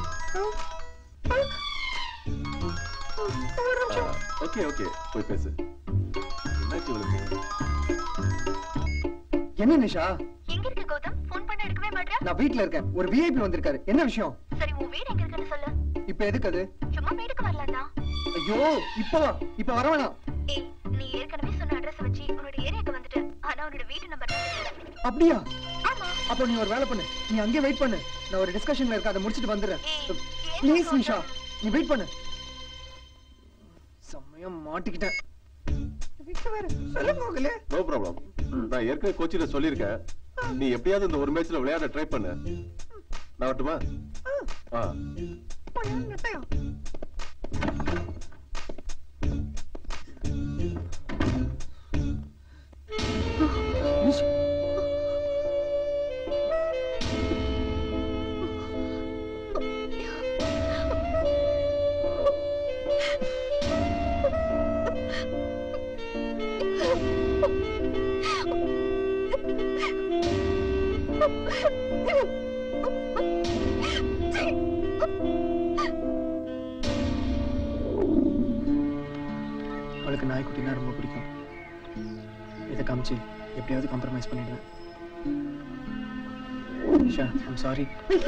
ஒரு நிமிஷம் ஓகே ஓகே போய் பேசு என்னாச்சு இவளுக்கு என்ன நிஷா எங்க இருக்க கௌதம் ஃபோன் பண்ண எடுக்கவே மாட்டேற நான் வீட்ல இருக்கேன் ஒரு விஐபி வந்திருக்காரு என்ன விஷயம் சரி உன் வீடு எங்க இருக்குன்னு சொல்லு இப்ப எதுக்கு அது சும்மா வீட்டுக்கு வரலாம்டா ஐயோ இப்ப வா இப்ப வர வேணாம் ஏய் நீ ஏற்கனவே சொன்ன அட்ரஸ் வச்சு உன்னோட ஏரியாக்கு வந்துட்டு ஆனா உன்னோட வீட்டு நம்பர் தெரியல அப்படியா ஆமா அப்போ நீ ஒரு வேலை பண்ணு நீ அங்கேயே வெயிட் பண்ணு நான் ஒரு டிஸ்கஷன்ல இருக்க அதை முடிச்சிட்டு வந்துடுறேன் ஏய், ஏன் ப்ளீஸ் சொல்ற? நிஷா நீ வெயிட் பண்ணு செம்மையா மாட்டிக்கிட்டேன் வீட்டு வேற சொல்ல போகல நோ ப்ராப்ளம் நான் ஏற்கனவே கோச்சிட்ட சொல்லியிருக்கேன் நீ எப்படியாவது இந்த ஒரு மேட்ச்ல விளையாட ட்ரை பண்ணு நான் வரட்டுமா ஆ நெட்டையா நிஷா அவளுக்கு நாய்க்குட்டினா ரொம்ப பிடிக்கும் இதை காமிச்சு எப்படியாவது காம்ப்ரமைஸ் பண்ணிடுவேன் நிஷா ஐம் சாரி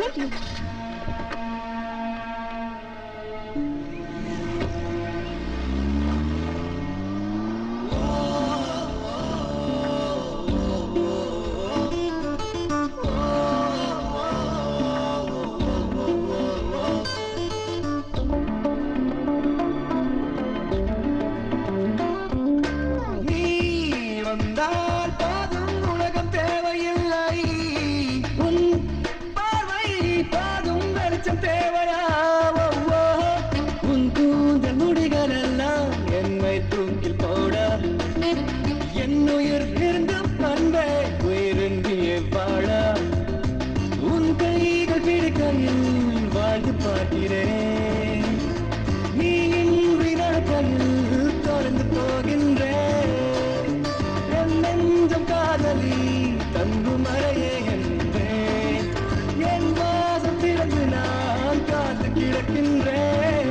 நீ வந்தால் போதும் உலகம் தேவையில்லை உன் பார்வை போதும் வெளிச்சம் தேவையா ஓ, ஓ. உன் கூந்தல் முடிகள் எல்லாம் என்னை தூக்கில் போட என் உயிர் இருந்தும் அன்பே உயிரின்றியே வாழ உன் கைகள் பிடிக்கையில் வாழ்ந்து பார்க்கிறேன் நீ இன்றி நடக்கையில் தொடர்ந்து போகின்றேன் என் நெஞ்சம் காதலி தங்கும் அறையே என்றேன் என் வாசம் திறந்து நான் காத்து கிடக்கின்றேன்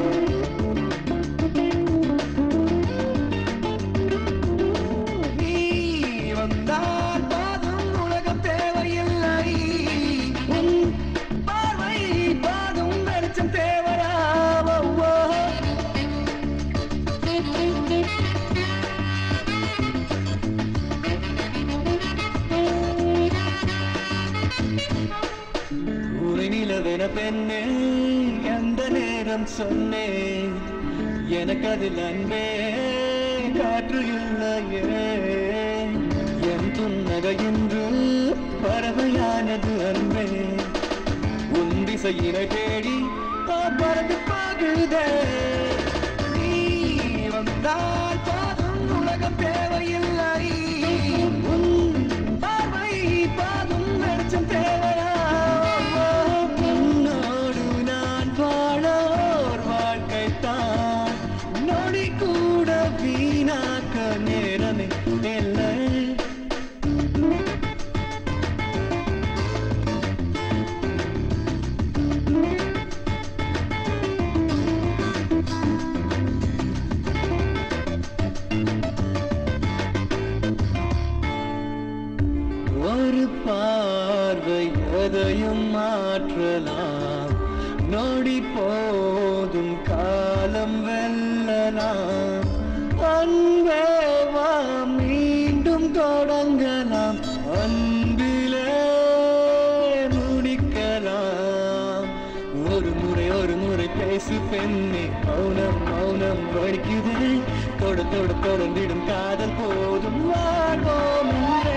நீ வந்தால் போதும் உலகம் தேவையில்லை உன் பார்வை போதும் வெளிச்சம் தேவையா ஓ, ஓ. பெண்ணே எந்த நேரம் சொன்னேன் எனக்கு அதில் அன்பே காற்று இல்லையே என் புன்னகை என்று பறவையானது அன்பே உன் திசையினை தேடி ஆ, பறந்து போகுதே நீ வந்தால் போதும் உலகம் தேவையில்லை உன் பார்வை பாதும் வெளிச்சம் தேவையா உன்னோடு நான் வாழோர் வாழ்க்கை தான் நொடி கூட வீணாக்க நேரமே இல்லை ஒரு பார்வை எதையும் மாற்றலாம் நொடி போதும் காலம் வெல்லலாம் அன்பே வா மீண்டும் தொடங்கலாம் அன்பிலே முடிக்கலாம் ஒரு முறை ஒரு முறை பேசு பெண்ணே மௌனம் மௌனம் வடிக்குது தொட தொட தொடர்ந்திடும் காதல் போதும் வாழ்வோம் என்றே.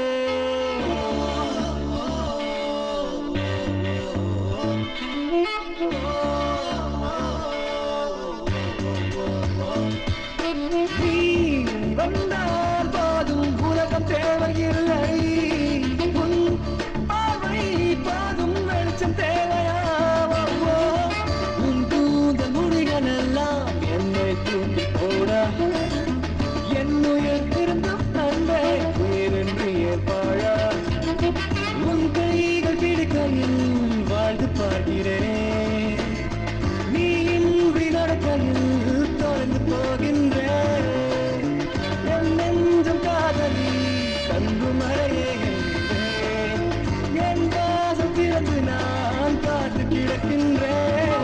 நீ வந்தால் போதும் உலகம் தேவையில்லை உன் பார்வை போதும் வெளிச்சம் தேவையாவோ உன் கூந்தல் முடிகள் எல்லாம் என்னை தூக்கி போட என் உயிர் திருந்தும் அன்பே உயிரின்றி ஏற்பாழா உன் கைகள் பிடிக்கையில் வாழ்ந்து பார்க்கிறேன் நீ இன்றி நடக்கையில் தொலைந்து போகின்றேன் என் நெஞ்சம் காதலி தந்து மழையே என்றேன் என் வாசம் திறந்து நான் காத்து கிடக்கின்றேன்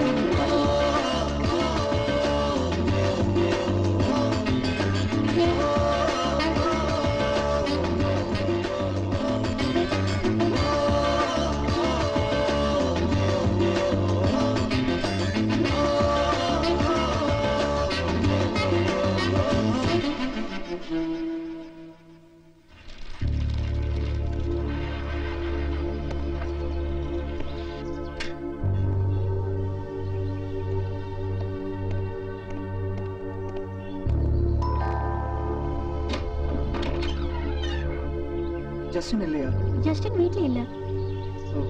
ஜஸ்டின் இல்லையா ஜஸ்டின் வீட்ல இல்ல ஓ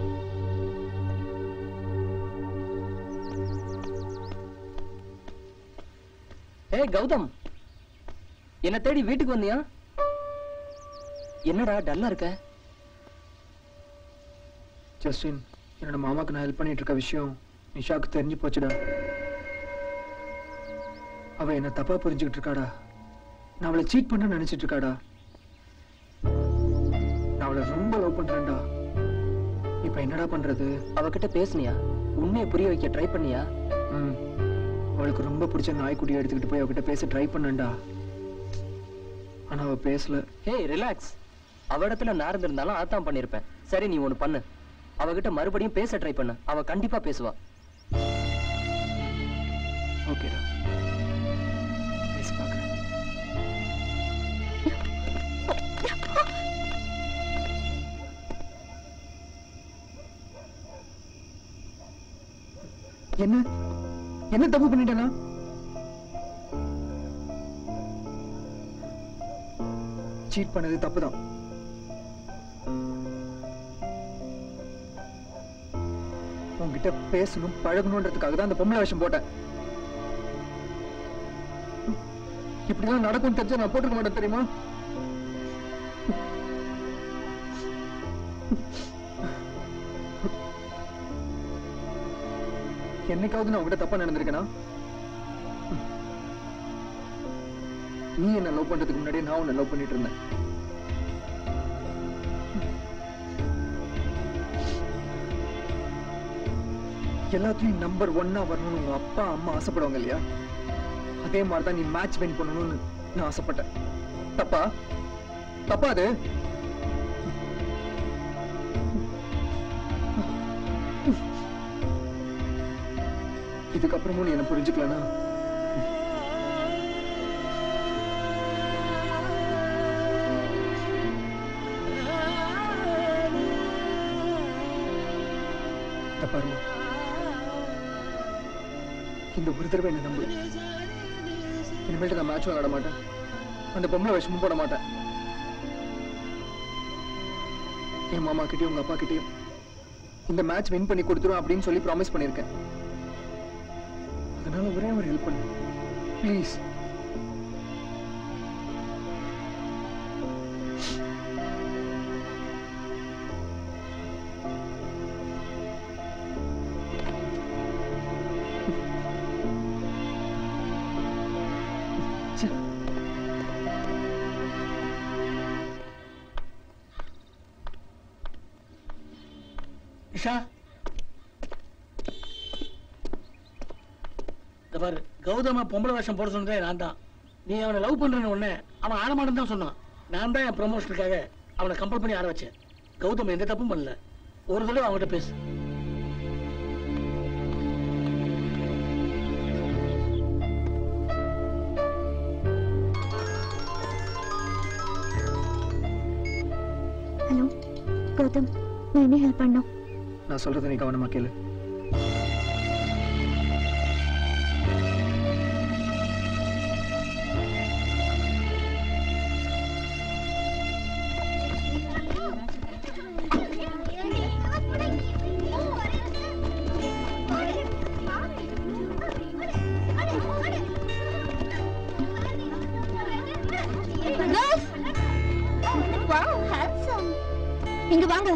ஏய் கௌதம் என்ன தேடி வீட்டுக்கு வந்தியா என்னடா டல்லா இருக்க ஜஸ்டின் என்னோட மாமாக்கு நான் ஹெல்ப் பண்ணிட்டு இருக்க விஷயம் நிஷாக்கு தெரிஞ்சு போச்சுடா அவ என்ன தப்பா புரிஞ்சுக்கிட்டு இருக்காடா நான் அவளை சீட் பண்ண நினைச்சிட்டு இருக்காடா நான் அவளை ரொம்ப லவ் பண்றேன்டா இப்ப என்னடா பண்றது அவகிட்ட பேசுனியா உண்மையை புரிய வைக்க ட்ரை பண்ணியா ம் அவளுக்கு ரொம்ப பிடிச்ச நாய்க்குட்டியை எடுத்துக்கிட்டு போய் அவகிட்ட பேச ட்ரை பண்ணேன்டா ஆனா அவ பேசல ஹேய் ரிலாக்ஸ் அவ இடத்துல நான் இருந்திருந்தாலும் அதான் பண்ணிருப்பேன் சரி நீ ஒண்ணு பண்ணு அவகிட்ட மறுபடியும் பேச ட்ரை பண்ணு அவ கண்டிப்பா பேசுவா ஓகேடா பேசி பார்க்கறேன் என்ன என்ன தப்பு பண்ணிட்டேனா சீட் பண்ணது தப்புதான் உன்கிட்ட பேசணும் பழகணுன்றதுக்காக தான் அந்த பொம்பளை வேஷம் போட்டேன் இப்படிலாம் நடக்கும் தெரிஞ்சா நான் போட்டுக்க மாட்டேன் தெரியுமா என்னைக்காவது நான் உங்ககிட்ட தப்பா நடந்திருக்கேனா நீ என்ன லவ் பண்றதுக்கு முன்னாடியே நான் உன்னை லவ் பண்ணிட்டு இருந்தேன் எல்லாத்துலயும் நம்பர் ஒன்னா வரணும்னு உங்க அப்பா அம்மா ஆசைப்படுவாங்க இல்லையா அதே மாதிரி தான் நீ மேட்ச் வின் பண்ணணும்னு நான் ஆசைப்பட்டேன் தப்பா தப்பா அது இதுக்கப்புறமும் நீ என்ன புரிஞ்சுக்கலனா இந்த பாருமா இந்த ஒரு தடவை என்ன நம்பு இனிமேல்ட்டு நான் மேட்ச் விளையாட மாட்டேன் அந்த பொம்பளை விஷமும் போட மாட்டேன் என் மாமா கிட்டயும் உங்க அப்பா கிட்டயும் இந்த மேட்ச் வின் பண்ணி கொடுத்துரும் அப்படின்னு சொல்லி ப்ராமிஸ் பண்ணிருக்கேன் அதனால ஒரே ஒரு ஹெல்ப் பண்ணு ப்ளீஸ் இஷா இந்த பாரு கௌதம பொம்பளை வேஷம் போட சொன்னதே நான் தான் நீ அவனை லவ் பண்றேன்னு உடனே அவன் ஆட மாட்டேன்னு தான் சொன்னான் நான் தான் என் ப்ரமோஷனுக்காக அவனை கம்பல் பண்ணி ஆட வச்சேன் கௌதம் எந்த தப்பும் பண்ணல ஒரு தடவை அவன்கிட்ட பேசு ஹலோ கௌதம் நான் என்ன ஹெல்ப் பண்ணும் நான் சொல்றதை நீ கவனமா கேளு Girls! Wow, handsome. இங்க வாங்க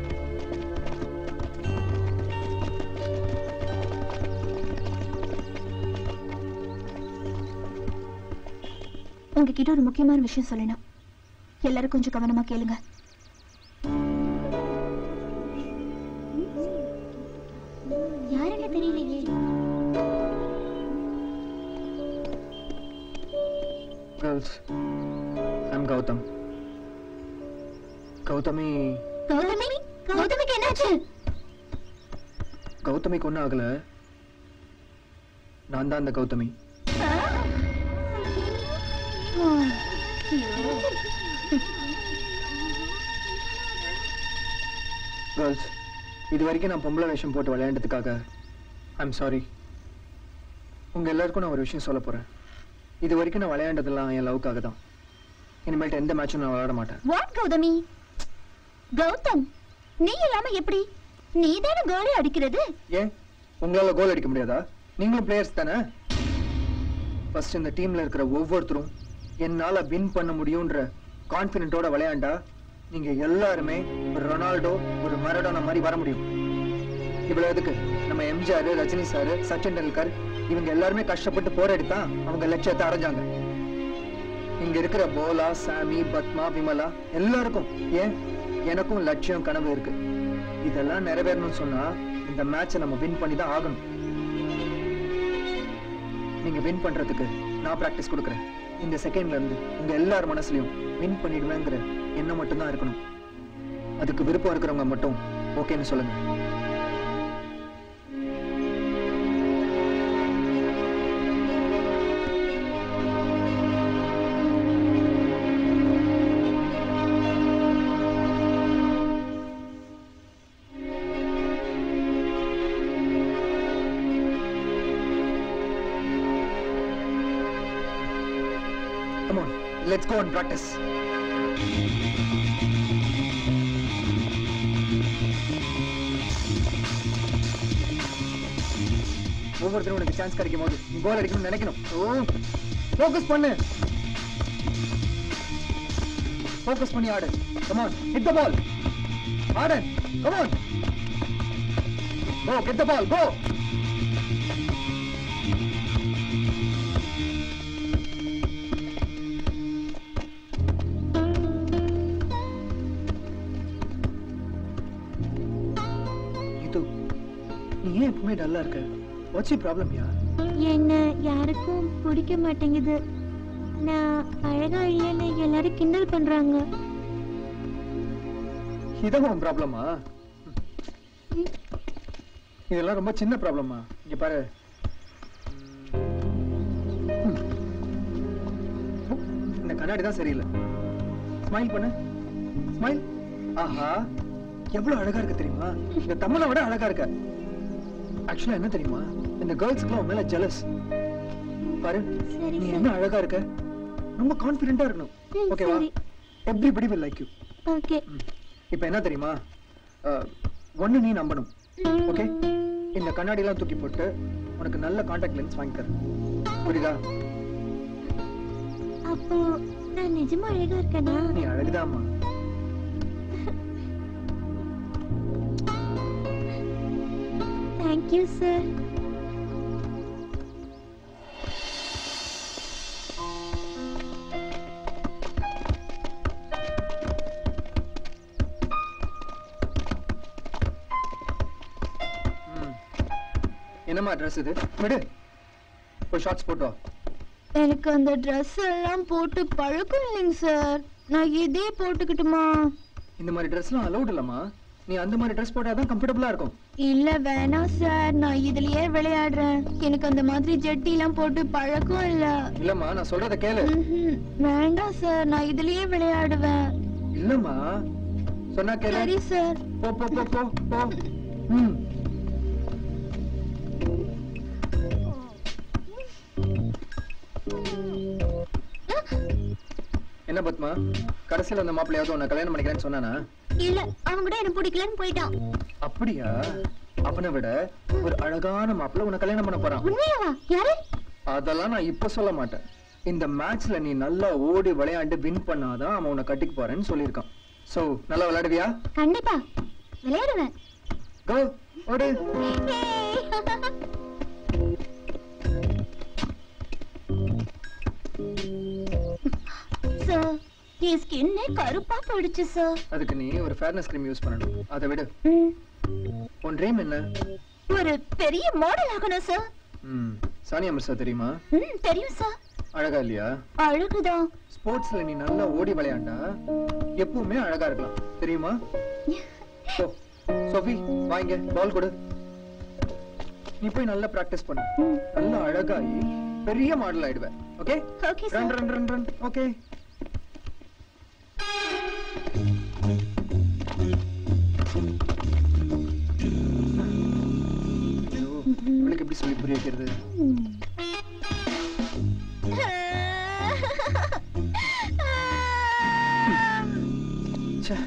உங்ககிட்ட ஒரு முக்கியமான விஷயம் சொல்லணும் எல்லாரும் கொஞ்சம் கவனமா கேளுங்க யாருன்னு தெரியலையே கேர்ள்ஸ் ஐம் கௌதம் கௌதமி கௌதமி கௌதமிக்கு என்னாச்சு கௌதமிக்கு ஒன்றும் ஆகல நான் தான் அந்த கௌதமி கேர்ள்ஸ் இது வரைக்கும் நான் பொம்பளை வேஷம் போட்டு விளையாண்டதுக்காக ஐம் சாரி உங்க எல்லாருக்கும் நான் ஒரு விஷயம் சொல்ல போறேன் இது வரைக்கும் நான் விளையாண்டதெல்லாம் என் லவ்க்காக தான் இனிமேல்ட்டு எந்த மேட்சும் நான் விளையாட மாட்டேன் வாட் கௌதமி கௌதம் நீ இல்லாம எப்படி நீ தானே கோலி அடிக்கிறது ஏன் உங்களால கோல் அடிக்க முடியாதா நீங்களும் பிளேயர்ஸ் தானே ஃபர்ஸ்ட் இந்த டீம்ல இருக்கிற ஒவ்வொருத்தரும் என்னால வின் பண்ண முடியும்ன்ற கான்பிடென்ட்டோட விளையாண்டா நீங்க எல்லாருமே ஒரு ரொனால்டோ ஒரு மரடோனா மாதிரி வர முடியும் இவ்வளவு எதுக்கு நம்ம எம்ஜிஆர் ரஜினி சார் சச்சின் டெண்டுல்கர் இவங்க எல்லாருமே கஷ்டப்பட்டு போராடித்தான் அவங்க லட்சியத்தை அடைஞ்சாங்க இங்க இருக்கிற போலா சாமி பத்மா விமலா எல்லாருக்கும் ஏன் எனக்கும் லட்சியம் கனவு இருக்கு இதெல்லாம் நிறைவேறணும்னு சொன்னா இந்த மேட்சை நம்ம வின் பண்ணி தான் ஆகணும் நீங்க வின் பண்றதுக்கு நான் பிராக்டிஸ் கொடுக்குறேன் இந்த செகண்ட்ல இருந்து உங்க எல்லார் மனசுலயும் வின் பண்ணிடுவேங்கிற எண்ணம் மட்டும்தான் இருக்கணும் அதுக்கு விருப்பம் இருக்கிறவங்க மட்டும் ஓகேன்னு சொல்லுங்க Come on, let's go and practice. ஒவ்வொருத்தரும் உனக்கு சான்ஸ் கிடைக்கும் போது நீ கோல் அடிக்கணும்னு நினைக்கணும் ஓ ஃபோக்கஸ் பண்ணு ஃபோக்கஸ் பண்ணி ஆடு come on hit the ball ஆடு come on go get the ball go இது நீ ஏன் எப்பவுமே டல்லா இருக்க வாட்ஸ் யூ ப்ராப்ளம் யா என்ன யாருக்கும் பிடிக்க மாட்டேங்குது நான் அழகா இல்லைன்னு எல்லாரும் கிண்டல் பண்றாங்க இதான் உன் ப்ராப்ளமா இதெல்லாம் ரொம்ப சின்ன ப்ராப்ளமா இங்க பாரு கண்ணாடி தான் சரியில்லை ஸ்மைல் பண்ணு ஸ்மைல் ஆஹா எவ்வளவு அழகா இருக்கு தெரியுமா இந்த தமிழை விட அழகா இருக்க ஆக்சுவலா என்ன தெரியுமா இந்த கேர்ள்ஸ்க்குலாம் உன் மேல ஜெலஸ் பாரு சரி, நீ sir. என்ன அழகா இருக்க ரொம்ப கான்ஃபிடென்ட்டா இருக்கணும் ம், ஓகேவா சரி. Everybody will like you okay இப்போ என்ன தெரியுமா அஹ், ஒண்ணு நீ நம்பணும் ஓகே இந்த கண்ணாடி எல்லாம் தூக்கி போட்டு உனக்கு நல்ல காண்டாக்ட் லென்ஸ் வாங்கி தரேன் புரியுதா அப்போ நான் நிஜமா அழகா இருக்கேனா நீ அழகுதாம்மா தேங்க்யூ சார் ம். என்னம்மா ட்ரெஸ் இது விடு போய் ஷார்ட்ஸ் போட்டு வா எனக்கு அந்த ட்ரெஸ் எல்லாம் போட்டு பழக்கம் இல்லைங்க சார் நான் இதே போட்டுக்கிட்டுமா இந்த மாதிரி ட்ரெஸ்லாம் அலௌட் இல்லம்மா நீ அந்த மாதிரி ட்ரெஸ் போட்டாதான் கம்ஃபர்டபுளா இருக்கும் இல்ல வேணாம் சார் நான் இதுலயே விளையாடுறேன் எனக்கு அந்த மாதிரி ஜெட்டி எல்லாம் போட்டு பழக்கம் இல்ல இல்லம்மா நான் சொல்றத கேளு ம்ஹும். வேண்டாம் சார் நான் இதுலயே விளையாடுவேன் இல்லம்மா சொன்னா கேளு சரி சார் போ போ போ போ போ ம் என்ன பத்மா கடைசியில அந்த மாப்பிள்ளையாவது உன்னை கல்யாணம் பண்ணிக்கிறேன்னு சொன்னானா இல்ல அவன் கூட எனக்கு பிடிக்கலன்னு போயிட்டான் அப்படியா அவனை விட ஒரு அழகான மாப்பிள்ளை உன்னை கல்யாணம் பண்ண போறான் உண்மையாவா யாரு அதெல்லாம் நான் இப்ப சொல்ல மாட்டேன் இந்த மேட்ச்ல நீ நல்லா ஓடி விளையாண்டு வின் பண்ணாதான் அவன் உன்னை கட்டிக்க போறேன்னு சொல்லியிருக்கான் சோ நல்லா விளையாடுவியா கண்டிப்பா விளையாடுவேன் கோ ஓடு சார் என் ஸ்கின்னே கருப்பா போயிடுச்சு சார் அதுக்கு நீ ஒரு ஃபேர்னஸ் கிரீம் யூஸ் பண்ணணும் அதை விடு உன் ட்ரீம் என்ன ஒரு பெரிய மாடல் ஆகணும் சார் ம் சானியா மிர்சா தெரியுமா ம் தெரியும் சார் அழகா இல்லையா அழகுதான் ஸ்போர்ட்ஸ்ல நீ நல்லா ஓடி விளையாண்டா எப்பவுமே அழகா இருக்கலாம் தெரியுமா போ சோஃபி வாங்க பால் கொடு நீ போய் நல்லா பிராக்டிஸ் பண்ணு நல்லா அழகாயி பெரிய மாடல் ஆயிடுவ okay okay run sir run run run okay இவளுக்கு எப்படி சொல்லி புரிய வைக்கிறது ச்சே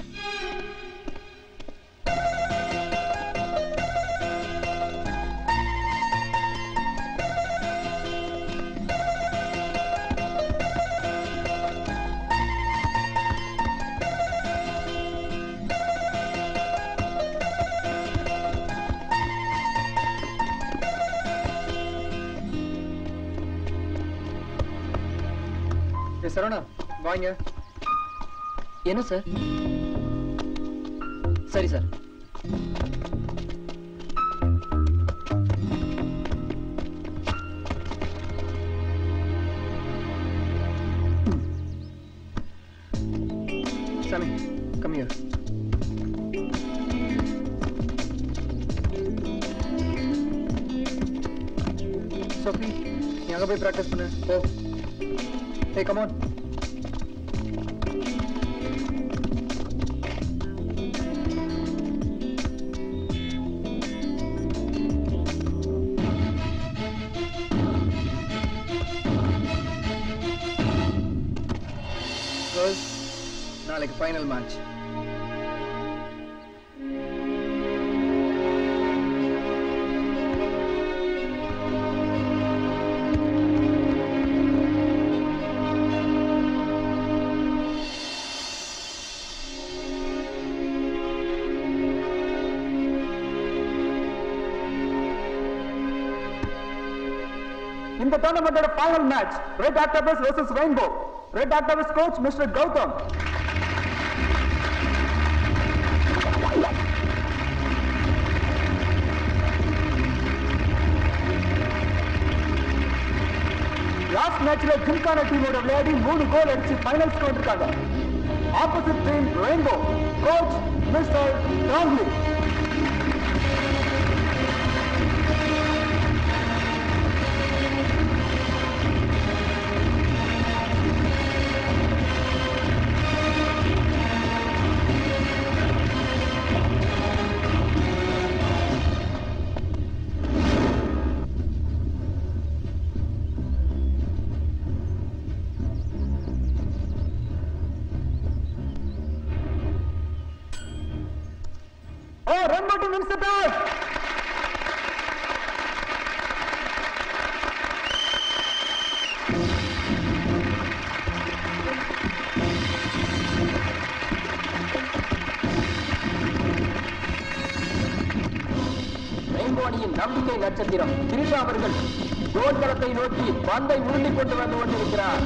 ஏய் சரவணா வாங்க என்ன சார் சரி sir Sammy, come here. Sophie, நீ அங்க போய் பிராக்டிஸ் பண்ணு போ Hey, come on. Girls, நாளைக்கு ஃபைனல் மேட்ச் இந்த டோர்னமெண்டோட final match red octopus versus rainbow red octopus coach mister Gautham last மேட்ச்ல ஜிம்கானா டீமோட விளையாடி மூணு கோல் அடிச்சு ஃபைனல்ஸ்க்கு வந்திருக்காங்க opposite team rainbow coach mister wrongly the time. Rainbow அணியின் நம்பிக்கை நட்சத்திரம் திரிஷா அவர்கள் கோல் தளத்தை நோக்கி பந்தை உருண்டிக் கொண்டு வந்து கொண்டிருக்கிறார்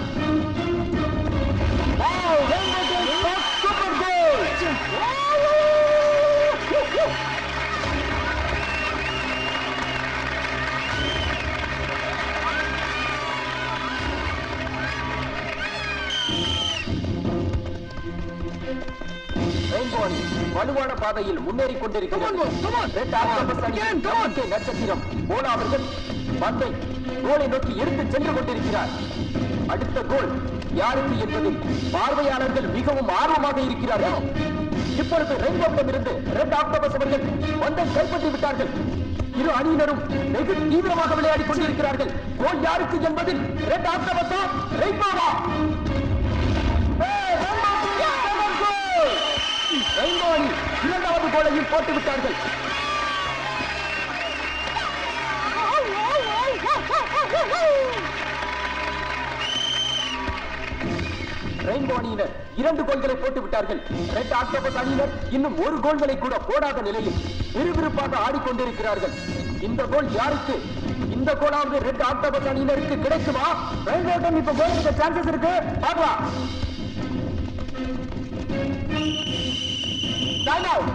Wow, Rainbow Team got super goal. Rainbow அணி வலுவான பாதையில் முன்னேறி கொண்டிருக்கிறது ரெட் ஆக்டோபஸ் அணியின் நம்பிக்கை நட்சத்திரம் போலா அவர்கள் பந்தை கோலை நோக்கி எடுத்து சென்று கொண்டிருக்கிறார் அடுத்த கோல் யாருக்கு என்பதில் பார்வையாளர்கள் மிகவும் ஆர்வமாக இருக்கிறார்கள் இப்பொழுது ரெயின்போக்கம் இருந்து ரெட் ஆக்டோபஸ் அவர்கள் பந்தை கைப்பற்றி விட்டார்கள் இரு அணியினரும் வெகு தீவிரமாக விளையாடிக் கொண்டிருக்கிறார்கள் கோல் யாருக்கு என்பதில் ரெட் ஆக்டோபஸா ரெயின்போவா ரெயின்போ அணி இரண்டாவது கோலையும் போட்டு விட்டார்கள் ரெயின்போ அணியினர் இரண்டு கோல்களை போட்டு விட்டார்கள் ரெட் ஆக்டோபஸ் அணியினர் இன்னும் ஒரு கோல்களை கூட போடாத நிலையில் விறுவிறுப்பாக ஆடிக்கொண்டிருக்கிறார்கள் இந்த கோல் யாருக்கு இந்த கோலாவது ரெட் ஆக்டோபஸ் அணியினருக்கு கிடைக்குமா ரெயின்போ டீம் இப்ப கோல் எடுக்க சான்சஸ் இருக்கு பார்க்கலாம் Time out.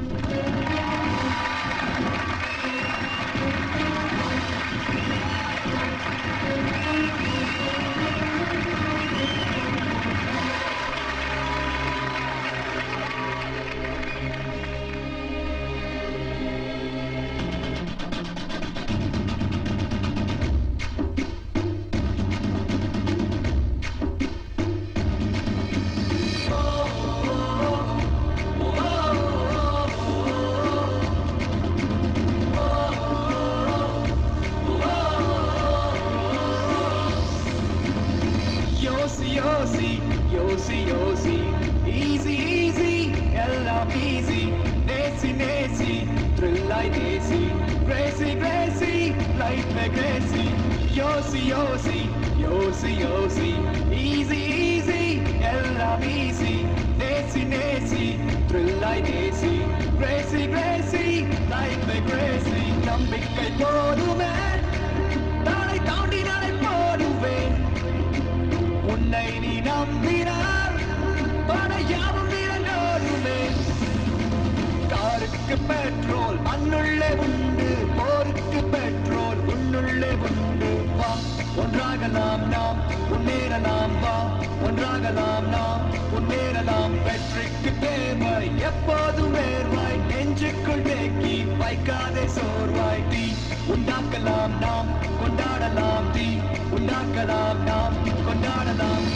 Yossi, Yossi, Yossi, Yossi, easy, easy, எல்லாம் easy, நேசி, நேசி, thrill like நேசி, crazy, crazy, life like crazy, Yossi, Yossi, Yossi, Yossi, easy, easy, எல்லாம் easy, நேசி, நேசி, thrill like நேசி, crazy, crazy, life like crazy, நம்பிக்கை போதுமே நாளை தாண்டி நாளை போடுவேன் உன்னை நீ நம்பினார் படையாவும் விளங்கோடுமே காருக்கு பெட்ரோல் மண்ணுள்ளே உண்டு போருக்கு பெட்ரோல் உன்னுள்ளே உண்டு வா ஒன்றாகலாம் நாம் முன்னேறலாம் வா ஒன்றாகலாம் நாம் முன்னேறலாம் வெற்றிக்கு தேவை எப்போதும் வேர்வாய் நெஞ்சுக்குள் தேக்கி வைக்காதே சோர்வாய் தீ உண்டாக்கலாம் நாம் கொண்டாடலாம் தீ உண்டாக்கலாம் நாம் கொண்டாடலாம்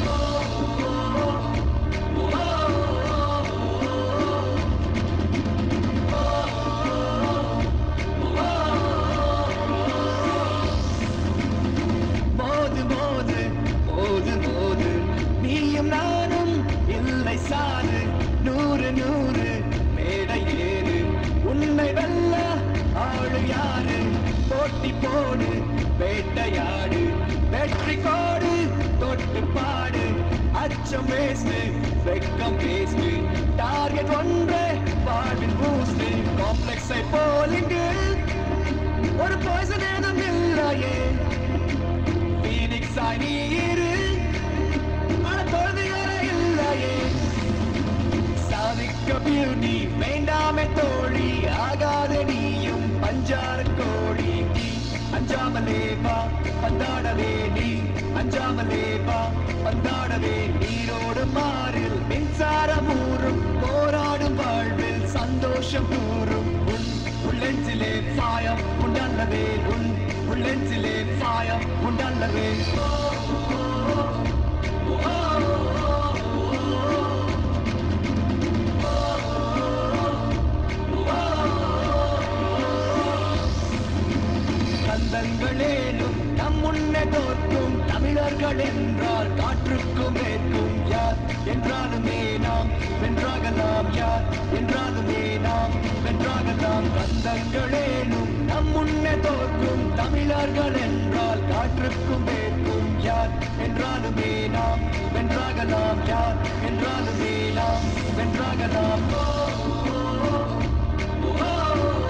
மோது மோது மோது மோது நீயும் நானும் இல்லை சாரு நூறு நூறு மேடை ஏறு உன்னை வெல்ல ஆளு யாரு போட்டி போடு வேட்டையாடு வெற்றி கோடு தொட்டு பாடு அச்சம் பேசு வெக்கம் பேசு டார்கெட் ஒன்று வாழ்வில் பூஸ்ட் காம்ப்ளெக்ஸை போலிங்கு ஒரு பாய்சன் ஏதும் இல்லையே பீனிக்ஸ் ஆய் நீ இரு ஆனா தோல்விகளே இல்லையே சாதிக்க பியூட்டி வேண்டாமே தோழி ஆகாத நீயும் பஞ்சார கோழி நீ அஞ்சாமலே வா பந்தாடவே நீ அஞ்சாமலே வா பந்தாடவே நீரோடு மாறில் மின்சாரம் ஊறும் போராடும் வாழ்வில் சந்தோஷம் கூறும் உன் உள்ளெஞ்சிலே சாயம் உண்டல்லவே உன் உள்ளெஞ்சிலே சாயம் உண்டல்லவே கந்தங்களேனும் நம் முன்னே தோற்கும் தமிழர்கள் என்றால் காற்றுக்கும் மேற்கும் யார் என்றாலுமே நாம் வென்றாகலாம் யார் என்றாலுமே நாம் வென்றாகலாம் கந்தங்களேனும் நம் முன்னே தோற்கும் தமிழர்கள் என்றால் காற்றுக்கும் மேற்கும் யார் என்றாலுமே நாம் வென்றாகலாம் யார் என்றாலுமே நாம் வென்றாகலாம் ஓ, ஓ, ஓ, ஓ,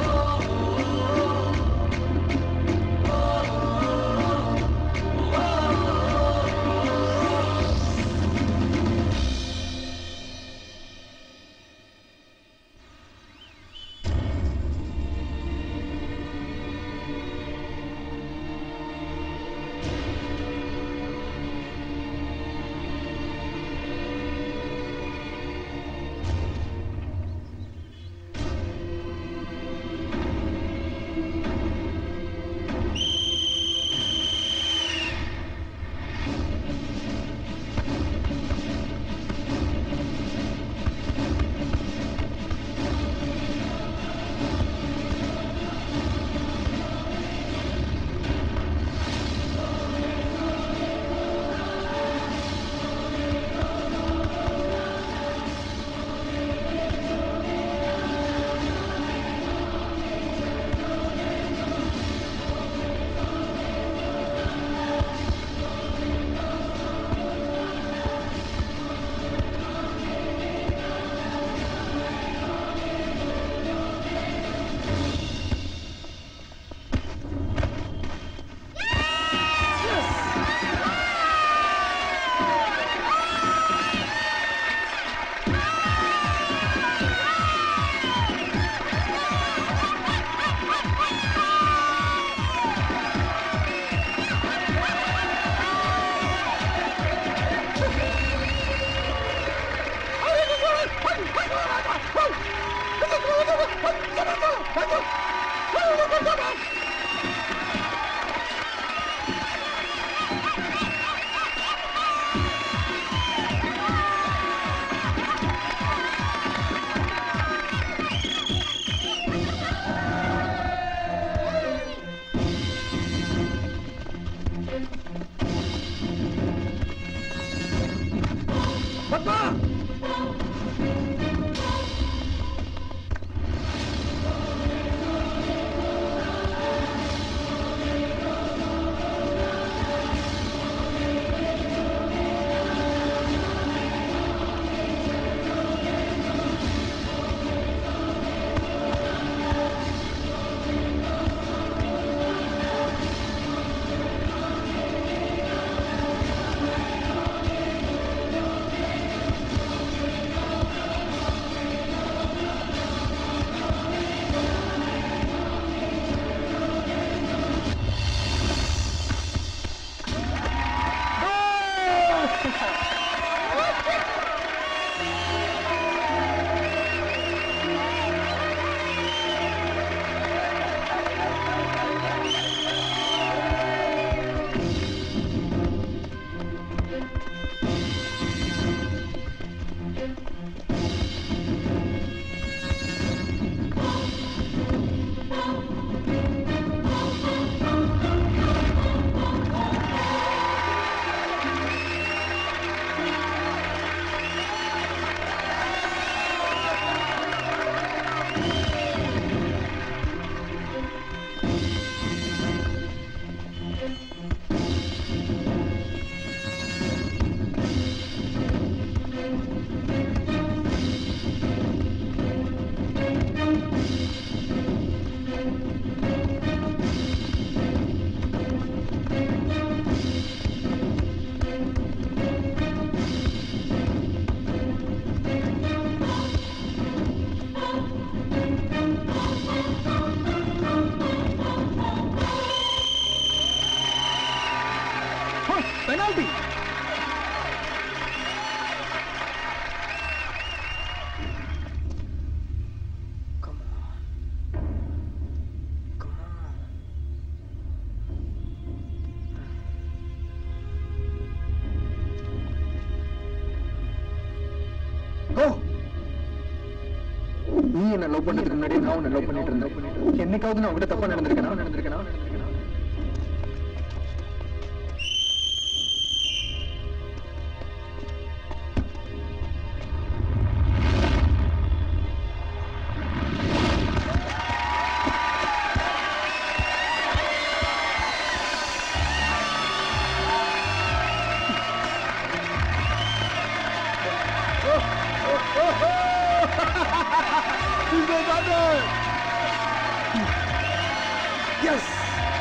பெனால்டி கோ நீ என்ன லவ் பண்ணதுக்கு முன்னாடி நான் உன்னை லவ் பண்ணிட்டு இருந்தேன் என்னைக்காவது நான் உங்ககிட்ட தப்பா நடந்திருக்கேனா நடந்திருக்கேனா எஸ்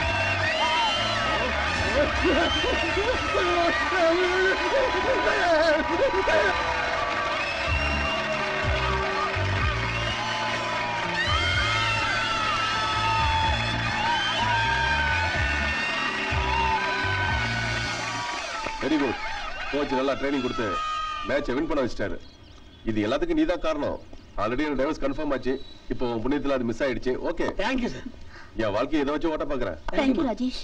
வெரி குட் கோச் நல்லா ட்ரைனிங் கொடுத்து மேட்சை வின் பண்ண வச்சிட்டாரு இது எல்லாத்துக்கும் நீதான் காரணம் ஆல்ரெடி எனக்கு டைவர்ஸ் கன்ஃபார்ம் ஆச்சு இப்போ உன் புண்ணியத்துல அது மிஸ் ஆயிடுச்சு ஓகே தேங்க்யூ சார் என் வாழ்க்கையை இதை வச்சு ஓட்ட பாக்குறேன் தேங்க்யூ ராஜேஷ்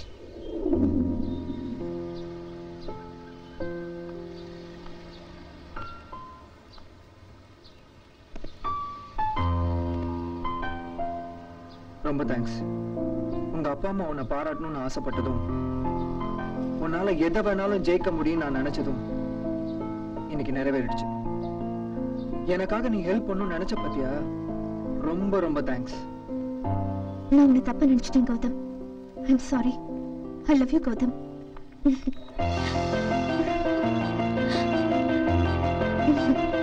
ரொம்ப தேங்க்ஸ் உங்க அப்பா அம்மா உன்னை பாராட்டணும்னு ஆசைப்பட்டதும் உன்னால எதை வேணாலும் ஜெயிக்க முடியும் நான் நினைச்சதும் இன்னைக்கு நிறைவேறிடுச்சு எனக்காக நீ ஹெல்ப் பண்ணணும்னு நினைச்ச பாத்தியா ரொம்ப ரொம்ப தேங்க்ஸ் நான் உன்னை தப்பா நினைச்சிட்டேன் Gautham I'm sorry I love you Gautham ah